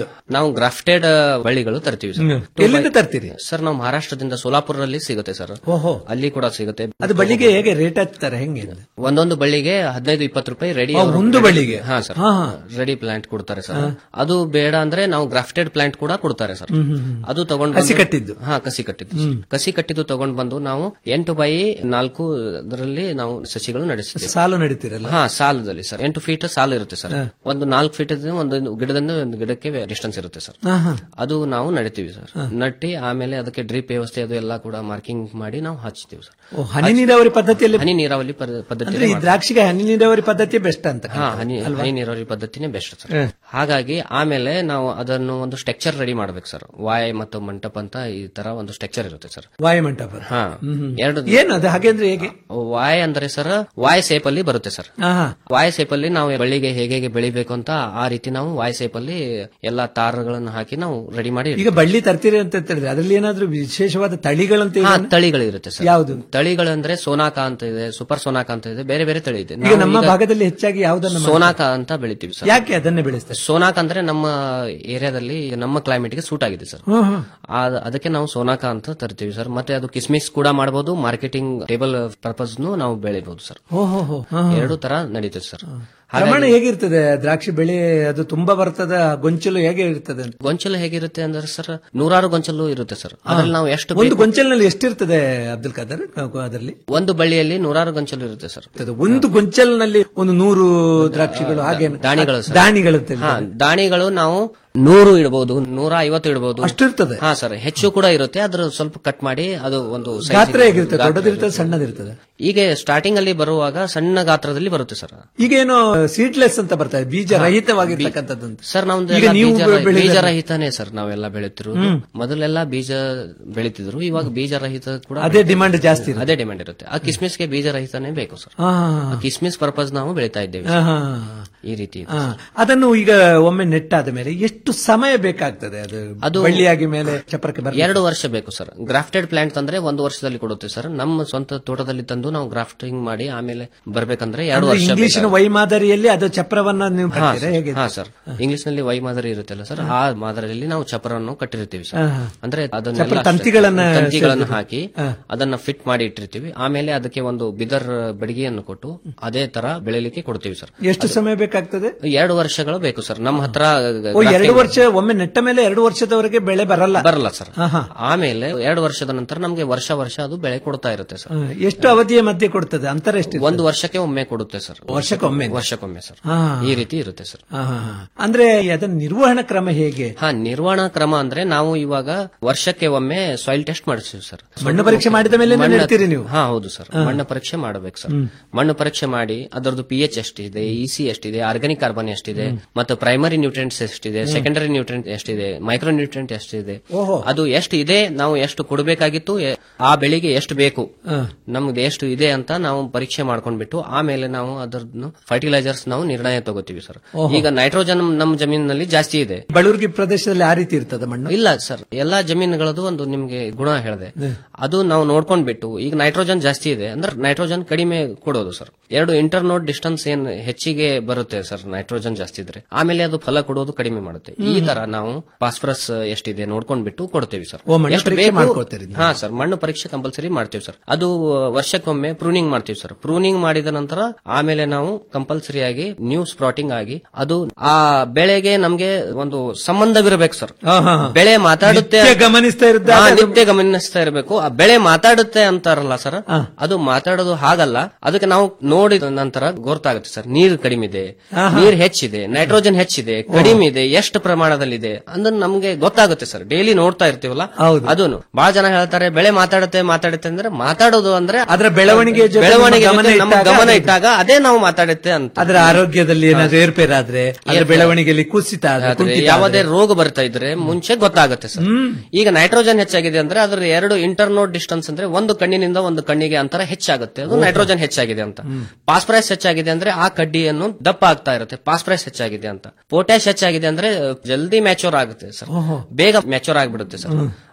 ಆಯ್ತು ನಾವು ಗ್ರಾಫ್ಟೆಡ್ ಬಳ್ಳಿಗಳು ತರ್ತೀವಿ ಸರ್ ಹ್ಮ್. ಎಲ್ಲಿಂದ ತರ್ತೀರಿ ಸರ್ ನಾವು ಮಹಾರಾಷ್ಟ್ರದಿಂದ ಸೋಲಾಪುರಲ್ಲಿ ಸಿಗುತ್ತೆ ಸರ್ ಓಹೋ ಅಲ್ಲಿ ಕೂಡ ಸಿಗುತ್ತೆ ಅದು ಬಳ್ಳಿಗೆ ಹೇಗೆ ರೇಟ್ ಹಚ್ತಾರೆ ಹೆಂಗೆ ಒಂದೊಂದು ಬಳ್ಳಿಗೆ ಹದಿನೈದು ಇಪ್ಪತ್ತು ರೂಪಾಯಿ ರೆಡಿ ಆ, ಒಂದು ಬಳ್ಳಿಗೆ? ಹಾ ಸರ್ ಹಾ, ಹಾ. ರೆಡಿ ಪ್ಲಾಂಟ್ ಕೊಡ್ತಾರೆ ಸರ್ ಹಾ. ಅದು ಬೇಡ ಅಂದ್ರೆ ನಾವು ಗ್ರಾಫ್ಟೆಡ್ ಪ್ಲಾಂಟ್ ಕೂಡ ಕೊಡ್ತಾರೆ ಸರ್ ಹ್ಮ್, ಹ್ಮ್, ಹ್ಮ್. ಅದು ತಗೊಂಡು ಹಸಿ ಕಟ್ಟಿದ್ದು? ಹಾ ಕಸಿ ಕಟ್ಟಿದ್ದು ಹ್ಮ್. ಕಸಿ ಕಟ್ಟಿದ್ದು ತಗೊಂಡ್ ಬಂದು ನಾವು ಎಂಟು ಬೈ ನಾಲ್ಕು ಅದರಲ್ಲಿ ನಾವು ಸಸಿಗಳು ನಡೆಸ್ತೀವಿ ಸಾಲು ನಡೀತಿರಲ್ಲ ಹಾ ಸಾಲದಲ್ಲಿ ಸರ್ ಎಂಟು ಫೀಟ್ ಸಾಲು ಇರುತ್ತೆ ಸರ್ ಹಾ. ಒಂದು ನಾಲ್ಕು ಫೀಟ್ ಒಂದು ಗಿಡದಿಂದ ಒಂದು ಗಿಡಕ್ಕೆ ಡಿಸ್ಟೆನ್ಸ್ ಇರುತ್ತೆ ಸರ್ ಹಾ, ಹಾ. ಅದು ನಾವು ನಡಿತೀವಿ ಸರ್ ಹಾ. ನಟ್ಟಿ ಆಮೇಲೆ ಅದಕ್ಕೆ ಡ್ರಿಪ್ ವ್ಯವಸ್ಥೆ ಅದು ಎಲ್ಲ ಕೂಡ ಮಾರ್ಕಿಂಗ್ ಮಾಡಿ ನಾವು ಹಚ್ತೀವಿ ಸರ್ ಓ, ಹನಿ ನೀರಾವರಿ ಪದ್ಧತಿಯಲ್ಲಿ ಹನಿ ನೀರಾವರಿ ಪದ್ಧ- ಅಂದ್ರೆ ಪದ್ಧತಿ ಈ ದ್ರಾಕ್ಷಿಗೆ ಹನಿ ನೀರಾವರಿ ಪದ್ಧತಿ ಬೆಸ್ಟ್ ಅಂತ ಹಾ ಹನಿ ಹನಿ ನೀರಾವರಿ ಪದ್ಧತಿನೇ ಬೆಸ್ಟ್ ಸರ್ ಹ. ಹಾಗಾಗಿ ಆಮೇಲೆ ನಾವು ಅದನ್ನು ಒಂದು ಸ್ಟ್ರಕ್ಚರ್ ರೆಡಿ ಮಾಡ್ಬೇಕು ಸರ್ ವಾಯ್ ಮತ್ತು ಮಂಟಪ ಅಂತ ಈ ತರ ಒಂದು ಸ್ಟ್ರಕ್ಚರ್ ಇರುತ್ತೆ ಸರ್ ವಾಯುಮಂಟಪ ಹಾ ಹ್ಮ್, ಹ್ಮ್. ಎರಡು ಏನು ಅದು ಹಾಗೆ ಅಂದ್ರೆ ಹೇಗೆ ವಾಯ್ ಅಂದ್ರೆ ಸರ್ ವಾಯ್ ಸೇಪ್ ಅಲ್ಲಿ ಬರುತ್ತೆ ಸರ್ ಆಹಾ. ವಾಯ್ ಸೇಪ್ ಅಲ್ಲಿ ನಾವು ಬಳ್ಳಿಗೆ ಹೇಗೆ ಹೇಗೆ ಬೆಳಿಬೇಕು ಅಂತ ಆ ರೀತಿ ನಾವು ವಾಯ್ ಸೇಪ್ ಅಲ್ಲಿ ಎಲ್ಲಾ ತಾರಗಳನ್ನು ಹಾಕಿ ನಾವು ರೆಡಿ ಮಾಡಿ ಈಗ ಬಳ್ಳಿ ತರ್ತೀರಿ ಅಂತ ಹೇಳಿದ್ರೆ ಅದ್ರಲ್ಲಿ ಏನಾದ್ರೂ ವಿಶೇಷವಾದ ತಳಿಗಳಂತ ಹಾ ಇದೆಯಾ? ತಳಿಗಳಿರುತ್ತೆ ಸರ್ ಯಾವುದು ತಳಿಗಳಂದ್ರೆ ಸೋನಾಕ ಅಂತ ಇದೆ ಸೂಪರ್ ಸೋನಾಕ ಅಂತ ಇದೆ ಬೇರೆ ಬೇರೆ ತಳಿ ಇದೆ ಈಗ ನಾವು ನಮ್ಮ ಈಗ ಭಾಗದಲ್ಲಿ ಹೆಚ್ಚಾಗಿ ಯಾವ್ದನ್ನ ಮಾಡ್ತಾರೆ? ಸೋನಾಕ ಅಂತ ಬೆಳಿತೀವಿ ಸರ್ ಯಾಕೆ ಅದನ್ನೇ ಬೆಳೆಸ್ತಾರೆ ಸೋನಾಕ ಅಂದ್ರೆ ನಮ್ಮ ಏರಿಯಾದಲ್ಲಿ ನಮ್ಮ ಕ್ಲೈಮೇಟ್ ಗೆ ಸೂಟ್ ಆಗಿದೆ ಸರ್ ಹ್ಮ್, ಹ್ಮ್. ಆ- ಅದಕ್ಕೆ ನಾವು ಸೋನಾಕ ಅಂತ ತರ್ತೀವಿ ಸರ್ ಮತ್ತೆ ಅದು ಕಿಸ್ಮಿಸ್ ಕೂಡ ಮಾಡಬಹುದು ಮಾರ್ಕೆಟಿಂಗ್ ಟೇಬಲ್ ಪರ್ಪಸ್ ನಾವು ಬೆಳಿಬಹುದು ಸರ್ ಓಹೋ ಹೋ, ಹಾ, ಹಾ. ಎರಡು ತರ ನಡೀತದೆ ಸರ್ ಪ್ರಮಾಣ ಹಾಗಾಗಿ ಹೇಗಿರ್ತದೆ ದ್ರಾಕ್ಷಿ ಬೆಳೆ ಅದು ತುಂಬಾ ಬರ್ತದ ಗೊಂಚಲು ಹೇಗೆ ಇರ್ತದೆ ಅಂತ ಗೊಂಚಲು ಹೇಗಿರುತ್ತೆ ಅಂದ್ರೆ ಸರ್ ನೂರಾರು ಗೊಂಚಲು ಇರುತ್ತೆ ಸರ್ ಅದ್ರಲ್ಲಿ ನಾವು ಎಷ್ಟು ಒಂದು ಬೇಕು- ಗೊಂಚಲಿನಲ್ಲಿ ಎಷ್ಟಿರ್ತದೆ ಅಬ್ದುಲ್ ಖಾದರ್ ಅದರಲ್ಲಿ ಒಂದು ಬಳ್ಳಿಯಲ್ಲಿ ನೂರಾರು ಗೊಂಚಲು ಇರುತ್ತೆ ಸರ್ ಒಂದು ಗೊಂಚಲಿನಲ್ಲಿ ಒಂದು ನೂರು ದ್ರಾಕ್ಷಿಗಳು ಹಾಗೆ ದಾಣಿಗಳು ಸರ್. ದಾಣಿಗಳು ಅಂತ ಹಾ ಹೇಳ್ತಾರೆ. ದಾಣಿಗಳು ನಾವು ನೂರು ಇಡಬಹುದು ನೂರ ಐವತ್ತು ಇಡಬಹುದು ಅಷ್ಟಿರ್ತದೆ ಹಾ ಸರ್ ಹೆಚ್ಚು ಕೂಡ ಇರುತ್ತೆ ಅದ್ರ ಸ್ವಲ್ಪ ಕಟ್ ಮಾಡಿ ಅದು ಒಂದು size ಗಾತ್ರ ಇದೆ. ಹೇಗಿರ್ತದೆ ಗಾತ್ರ ದೊಡ್ಡದಿರ್ತದೆ ಇರುತ್ತೆ. ಸಣ್ಣದಿರ್ತದೆ ಈಗ ಸ್ಟಾರ್ಟಿಂಗ್ ಅಲ್ಲಿ ಬರುವಾಗ ಸಣ್ಣ ಗಾತ್ರದಲ್ಲಿ ಬರುತ್ತೆ ಸರ್ ಈಗೇನೋ ಸೀಡ್ಲೆಸ್ ಅಂತ ಬರ್ತದೆ ಬೀಜ ರಹಿತವಾಗಿರ್ತಕ್ಕಂಥದ್ದು ಅಂತ. ಸರ್ ನಮ್ದು ಈಗ ಎಲ್ಲ ನೀವು ಬೀಜ ರಹಿ- ಬೆಳೆದ- ಬೀಜ ರಹಿತನೇ ಸರ್ ನಾವೆಲ್ಲ ಬೆಳೆತಿರೋದು ಹ್ಮ್. ಮೊದಲೆಲ್ಲ ಬೀಜ ಬೆಳಿತಿದ್ರು ಇವಾಗ ಬೀಜ ರಹಿತ ಕೂಡ ಅದೇ ಬೆಳಿತಿದ್ರು. demand ಜಾಸ್ತಿ ಇರುತ್ತೆ. ಅದೇ ಡಿಮ್ಯಾಂಡ್ ಇರುತ್ತೆ ಆ ಕಿಸ್ಮಿಸ್ಗೆ ಬೀಜ ರಹಿತನೇ ಬೇಕು ಸರ್ ಹಾ, ಆ ಕಿಸ್ಮಿಸ್ ಪರ್ಪಸ್ ನಾವು ಬೆಳಿತಾ ಇದ್ದೇವೆ ಹಾ, ಸರ್. ಹಾ, ಈ ರೀತಿ ಇದೆ. ಹಾ. ಅದನ್ನು ಈಗ ಒಮ್ಮೆ ನೆಟ್ಟಾದ ಮೇಲೆ ಎಷ್ಟು ಸಮಯ ಬೇಕಾಗ್ತದೆ ಅದು ಅದು ಬಳ್ಳಿಯಾಗಿ ಮೇಲೆ ಚಪ್ರಕ್ಕೆ ಬರ ಎರಡು ವರ್ಷ ಬೇಕು ಸರ್ ಗ್ರಾಫ್ಟೆಡ್ ಪ್ಲಾಂಟ್ ತಂದ್ರೆ ಒಂದು ವರ್ಷದಲ್ಲಿ ಕೊಡುತ್ತೆ ಸರ್ ನಮ್ಮ ಸ್ವಂತ ತೋಟದಲ್ಲಿ ತಂದು ನಾವು ಗ್ರಾಫ್ಟಿಂಗ್ ಮಾಡಿ ಆಮೇಲೆ ಬರ್ಬೇಕಂದ್ರೆ ಎರಡು ವರ್ಷ ಇಂಗ್ಲಿಷಿನ ಬೇಕಾಗುತ್ತೆ. ವೈ ಮಾದರಿಯಲ್ಲಿ ಅದು ಚಪ್ರವನ್ನ ನೀವು ಹಾ ಕಟ್ತೀರಾ? ಸರ್. ಹೇಗೆ ಹಾ ಸರ್ ಇಂಗ್ಲಿಷ್ ನಲ್ಲಿ ವೈ ಮಾದರಿ ಇರುತ್ತಲ್ಲ ಸರ್ ಆ ಮಾದರಿಯಲ್ಲಿ ನಾವು ಚಪ್ರವನ್ನು ಕಟ್ಟಿರ್ತೀವಿ ಸರ್ ಹಾ, ಹಾ. ಅಂದ್ರೆ ಚಪ್ರ ಅದನ್ನೆಲ್ಲ ಅಷ್ಟೇ- ತಂತಿಗಳನ್ನ ತಂತಿಗಳನ್ನು ಸೇರ್ಸಿ- ಹಾಕಿ ಹಾ. ಅದನ್ನ ಫಿಟ್ ಮಾಡಿ ಇಟ್ಟಿರ್ತೀವಿ ಆಮೇಲೆ ಅದಕ್ಕೆ ಒಂದು ಬಿದರ್ ಬಡಿಗೆಯನ್ನು ಕೊಟ್ಟು ಅದೇ ತರ ಬೆಳಿಲಿಕ್ಕೆ ಕೊಡ್ತೀವಿ ಸರ್ ಎಷ್ಟು ಸಮಯ ಬೇಕಾಗ್ತದೆ ಎರಡು ವರ್ಷಗಳು ಬೇಕು ಸರ್ ನಮ್ಮ ಹತ್ರ ಓ ಎರಡು grafting- ವರ್ಷ ಒಮ್ಮೆ ನೆಟ್ಟ ಮೇಲೆ ಎರಡು ವರ್ಷದವರೆಗೆ ಬೆಳೆ ಬರಲ್ಲ ಬರಲ್ಲ ಸರ್ ಹಾ, ಹಾ. ಆಮೇಲೆ ಎರಡು ವರ್ಷದ ನಂತರ ನಮ್ಗೆ ವರ್ಷ ವರ್ಷ ಅದು ಬೆಳೆ ಕೊಡ್ತಾ ಇರುತ್ತೆ ಸರ್ ಹಾ, ಎಷ್ಟು ಅವಧಿಯ ಮಧ್ಯೆ ಕೊಡ್ತದೆ ಅಂತರ ಎಷ್ಟು ಒಂದು ವರ್ಷಕ್ಕೆ ಒಮ್ಮೆ ಕೊಡುತ್ತೆ ಸರ್ ವರ್ಷಕ್ಕೊಮ್ಮೆ? ವರ್ಷಕ್ಕೊಮ್ಮೆ ಸರ್ ಹಾ. ಈ ರೀತಿ ಇರುತ್ತೆ ಸರ್ ಹಾ, ಹಾ, ಹಾ. ಅಂದ್ರೆ ಅದರ ನಿರ್ವಹಣಾ ಕ್ರಮ ಹೇಗೆ ಹಾ ನಿರ್ವಹಣಾ ಕ್ರಮ ಅಂದ್ರೆ ನಾವು ಇವಾಗ ವರ್ಷಕ್ಕೆ ಒಮ್ಮೆ ಸಾಯಿಲ್ ಟೆಸ್ಟ್ ಮಾಡಿಸ್ತೀವಿ ಸರ್ ಮಣ್ಣು ಪರೀಕ್ಷೆ ಮಾಡಿದ ಮೇಲೆ ಮಣ್ಣು- ನೆಡ್ತೀರಿ ನೀವು? ಹಾ ಹೌದು ಸರ್ ಹಾ. ಮಣ್ಣು ಪರೀಕ್ಷೆ ಮಾಡಬೇಕು ಸರ್ ಹ್ಮ್. ಮಣ್ಣು ಪರೀಕ್ಷೆ ಮಾಡಿ ಅದರದ್ದು ಪಿ ಎಚ್ ಎಷ್ಟಿದೆ ಇ ಸಿ ಎಷ್ಟಿದೆ ಆರ್ಗಾನಿಕ್ ಕಾರ್ಬನ್ ಎಷ್ಟಿದೆ ಮತ್ತು ಪ್ರೈಮರಿ ನ್ಯೂಟ್ರಿಯೆಂಟ್ಸ್ ಎಷ್ಟಿದೆ ಹ್ಮ್. ಸೆಕೆಂಡರಿ ನ್ಯೂಟ್ರಿಯೆಂಟ್ ಎಷ್ಟಿದೆ ಮೈಕ್ರೋ ನ್ಯೂಟ್ರಿಯೆಂಟ್ ಎಷ್ಟಿದೆ ಓಹೋ. ಅದು ಎಷ್ಟು ಇದೆ ನಾವು ಎಷ್ಟು ಕೊಡಬೇಕಾಗಿತ್ತು ಎ- ಆ ಬೆಳೆಗೆ ಎಷ್ಟು ಬೇಕು ಹಾ. ನಮ್ಗೆ ಎಷ್ಟು ಇದೆ ಅಂತ ನಾವು ಪರೀಕ್ಷೆ ಮಾಡ್ಕೊಂಡ್ಬಿಟ್ಟು ಆಮೇಲೆ ನಾವು ಅದನ್ನು ಫರ್ಟಿಲೈಸರ್ಸ್ ನಾವು ನಿರ್ಣಯ ತಗೋತೀವಿ ಸರ್ ಓಹೋ. ಈಗ ನೈಟ್ರೋಜನ್ ನಮ್ಮ ಜಮೀನಿನಲ್ಲಿ ಜಾಸ್ತಿ ಇದೆ ಬಳುರ್ಗಿ ಪ್ರದೇಶದಲ್ಲಿ ಆ ರೀತಿ ಇರ್ತದೆ ಮಣ್ಣು ಇಲ್ಲ ಸರ್ ಎಲ್ಲಾ ಜಮೀನುಗಳದ್ದು ಒಂದು ನಿಮ್ಗೆ ಗುಣ ಹೇಳಿದೆ ಹ್ಮ್. ಅದು ನಾವು ನೋಡ್ಕೊಂಡ್ಬಿಟ್ಟು ಈಗ ನೈಟ್ರೋಜನ್ ಜಾಸ್ತಿ ಇದೆ ಅಂದ್ರೆ ನೈಟ್ರೋಜನ್ ಕಡಿಮೆ ಕೊಡೋದು ಸರ್ ಎರಡು ಇಂಟರ್ನೋಡ್ ಡಿಸ್ಟೆನ್ಸ್ ಏನ್ ಹೆಚ್ಚಿಗೆ ಬರುತ್ತೆ ಸರ್ ನೈಟ್ರೋಜನ್ ಜಾಸ್ತಿ ಇದ್ರೆ ಆಮೇಲೆ ಅದು ಫಲ ಕೊಡೋದು ಕಡಿಮೆ ಮಾಡುತ್ತೆ ಈ ಹ್ಮ್. ತರ ನಾವು ಫಾಸ್ಫರಸ್ ಎಷ್ಟಿದೆ ನೋಡ್ಕೊಂಡ್ಬಿಟ್ಟು ಕೊಡ್ತೇವೆ ಸರ್ ಓ, ಮಣ್ಣು ಎಷ್ಟು ಪರೀಕ್ಷೆ ಬೇಕು ಮಾಡ್ಕೊಳ್ತೀರಿ ನೀವು? ಹಾ ಸರ್ ಮಣ್ಣು ಪರೀಕ್ಷೆ ಕಂಪಲ್ಸರಿ ಮಾಡ್ತೀವಿ ಸರ್ ಅದು ವರ್ಷಕ್ಕೊಮ್ಮೆ ಪ್ರೂನಿಂಗ್ ಮಾಡ್ತೀವಿ ಸರ್ ಪ್ರೂನಿಂಗ್ ಮಾಡಿದ ನಂತರ ಆಮೇಲೆ ನಾವು ಕಂಪಲ್ಸರಿ ಆಗಿ ನ್ಯೂ ಸ್ಪ್ರಾಟಿಂಗ್ ಆಗಿ ಅದು ಆ ಬೆಳೆಗೆ ನಮ್ಗೆ ಒಂದು ಸಂಬಂಧವಿರಬೇಕು ಸರ್ ಹಾ, ಹಾ, ಹಾ. ಬೆಳೆ ಮಾತಾಡುತ್ತೆ ನಿತ್ಯ ಗಮನಿಸ್ತಾ ಇರುತ್ತೆ ಹಾ, ಅದು- ನಿತ್ಯ ಗಮನಿಸ್ತಾ ಇರಬೇಕು ಆ ಬೆಳೆ ಮಾತಾಡುತ್ತೆ ಅಂತಾರಲ್ಲ ಸರ್ ಅದು ಮಾತಾಡೋದು ಹಾಗಲ್ಲ ಅದಕ್ಕೆ ನಾವು ನೋಡಿದ ನಂತರ ಗೊತ್ತಾಗುತ್ತೆ ಸರ್ ನೀರು ಕಡಿಮೆ ಇದೆ ಹಾ, ಹಾ. ನೀರು ಹೆಚ್ಚಿದೆ ನೈಟ್ರೋಜನ್ ಹೆಚ್ಚಿದೆ ಕಡಿಮೆ ಇದೆ ಎಷ್ಟು ಪ್ರಮಾಣದಲ್ಲಿದೆ ಅಂದ್ರೆ ನಮ್ಗೆ ಗೊತ್ತಾಗುತ್ತೆ ಸರ್ ಡೈಲಿ ನೋಡ್ತಾ ಇರ್ತೀವಲ್ಲ ಅದು ಬಹಳ ಜನ ಹೇಳ್ತಾರೆ ಬೆಳೆ ಮಾತಾಡುತ್ತೆ ಮಾತಾಡುತ್ತೆ ಅಂದ್ರೆ ಮಾತಾಡೋದು ಅಂದ್ರೆ ಅದರ ಬೆಳವಣಿಗೆ ಜೊತೆ ಬೆಳವಣಿಗೆ ನಮ್ಮ ಗಮನ ಜೊತೆ ನಮ್ಮ ಇಟ್ಟಾಗ ಗಮನ ಅದು- ಇಟ್ಟಾಗ ಅದೇ ನಾವು ಮಾತಾಡುತ್ತೆ ಅಂತ ಅದರ ಆರೋಗ್ಯದಲ್ಲಿ ಏನಾದ್ರು ಏರ್ಪೇರಾದ್ರೆ ಅದರ ಏರ್ಪೇರು. ಬೆಳವಣಿಗೆಯಲ್ಲಿ ಕುಸಿತ ಆದ್ರೆ, ಆದ್ರೆ ಕುಂಠಿತ ಯಾವುದೇ ಆದ್ರೆ. ರೋಗ ಬರ್ತಾ ಇದ್ರೆ ಮುಂಚೆ ಗೊತ್ತಾಗುತ್ತೆ ಸರ್ ಈಗ ನೈಟ್ರೋಜನ್ ಹೆಚ್ಚಾಗಿದೆ ಅಂದ್ರೆ ಅದರ ಎರಡು ಇಂಟರ್ನೋಡ್ ಡಿಸ್ಟೆನ್ಸ್ ಅಂದ್ರೆ ಒಂದು ಕಣ್ಣಿನಿಂದ ಒಂದು ಕಣ್ಣಿಗೆ ಅಂತರ ಹೆಚ್ಚಾಗುತ್ತೆ ಅದು ಓಹೋ. ನೈಟ್ರೋಜನ್ ಹೆಚ್ಚಾಗಿದೆ ಅಂತ ಹ್ಮ್. ಪಾಸ್ಪರಸ್ ಹೆಚ್ಚಾಗಿದೆ ಅಂದ್ರೆ ಆ ಕಡ್ಡಿಯನ್ನು ದಪ್ಪ ಆಗ್ತಾ ಇರುತ್ತೆ ಪಾಸ್ಪರಸ್ ಹೆಚ್ಚಾಗಿದೆ ಅಂತ ಪೊಟ್ಯಾಶ್ ಹೆಚ್ಚಾಗಿದೆ ಅಂದ್ರೆ ಜಲ್ದಿ ಮ್ಯಾಚೂರ್ ಆಗುತ್ತೆ ಸರ್ ಓಹೋ. ಬೇಗ ಮ್ಯಾಚೂರ್ ಆಗಿಬಿಡುತ್ತೆ ಸರ್ ಹ್ಮ್.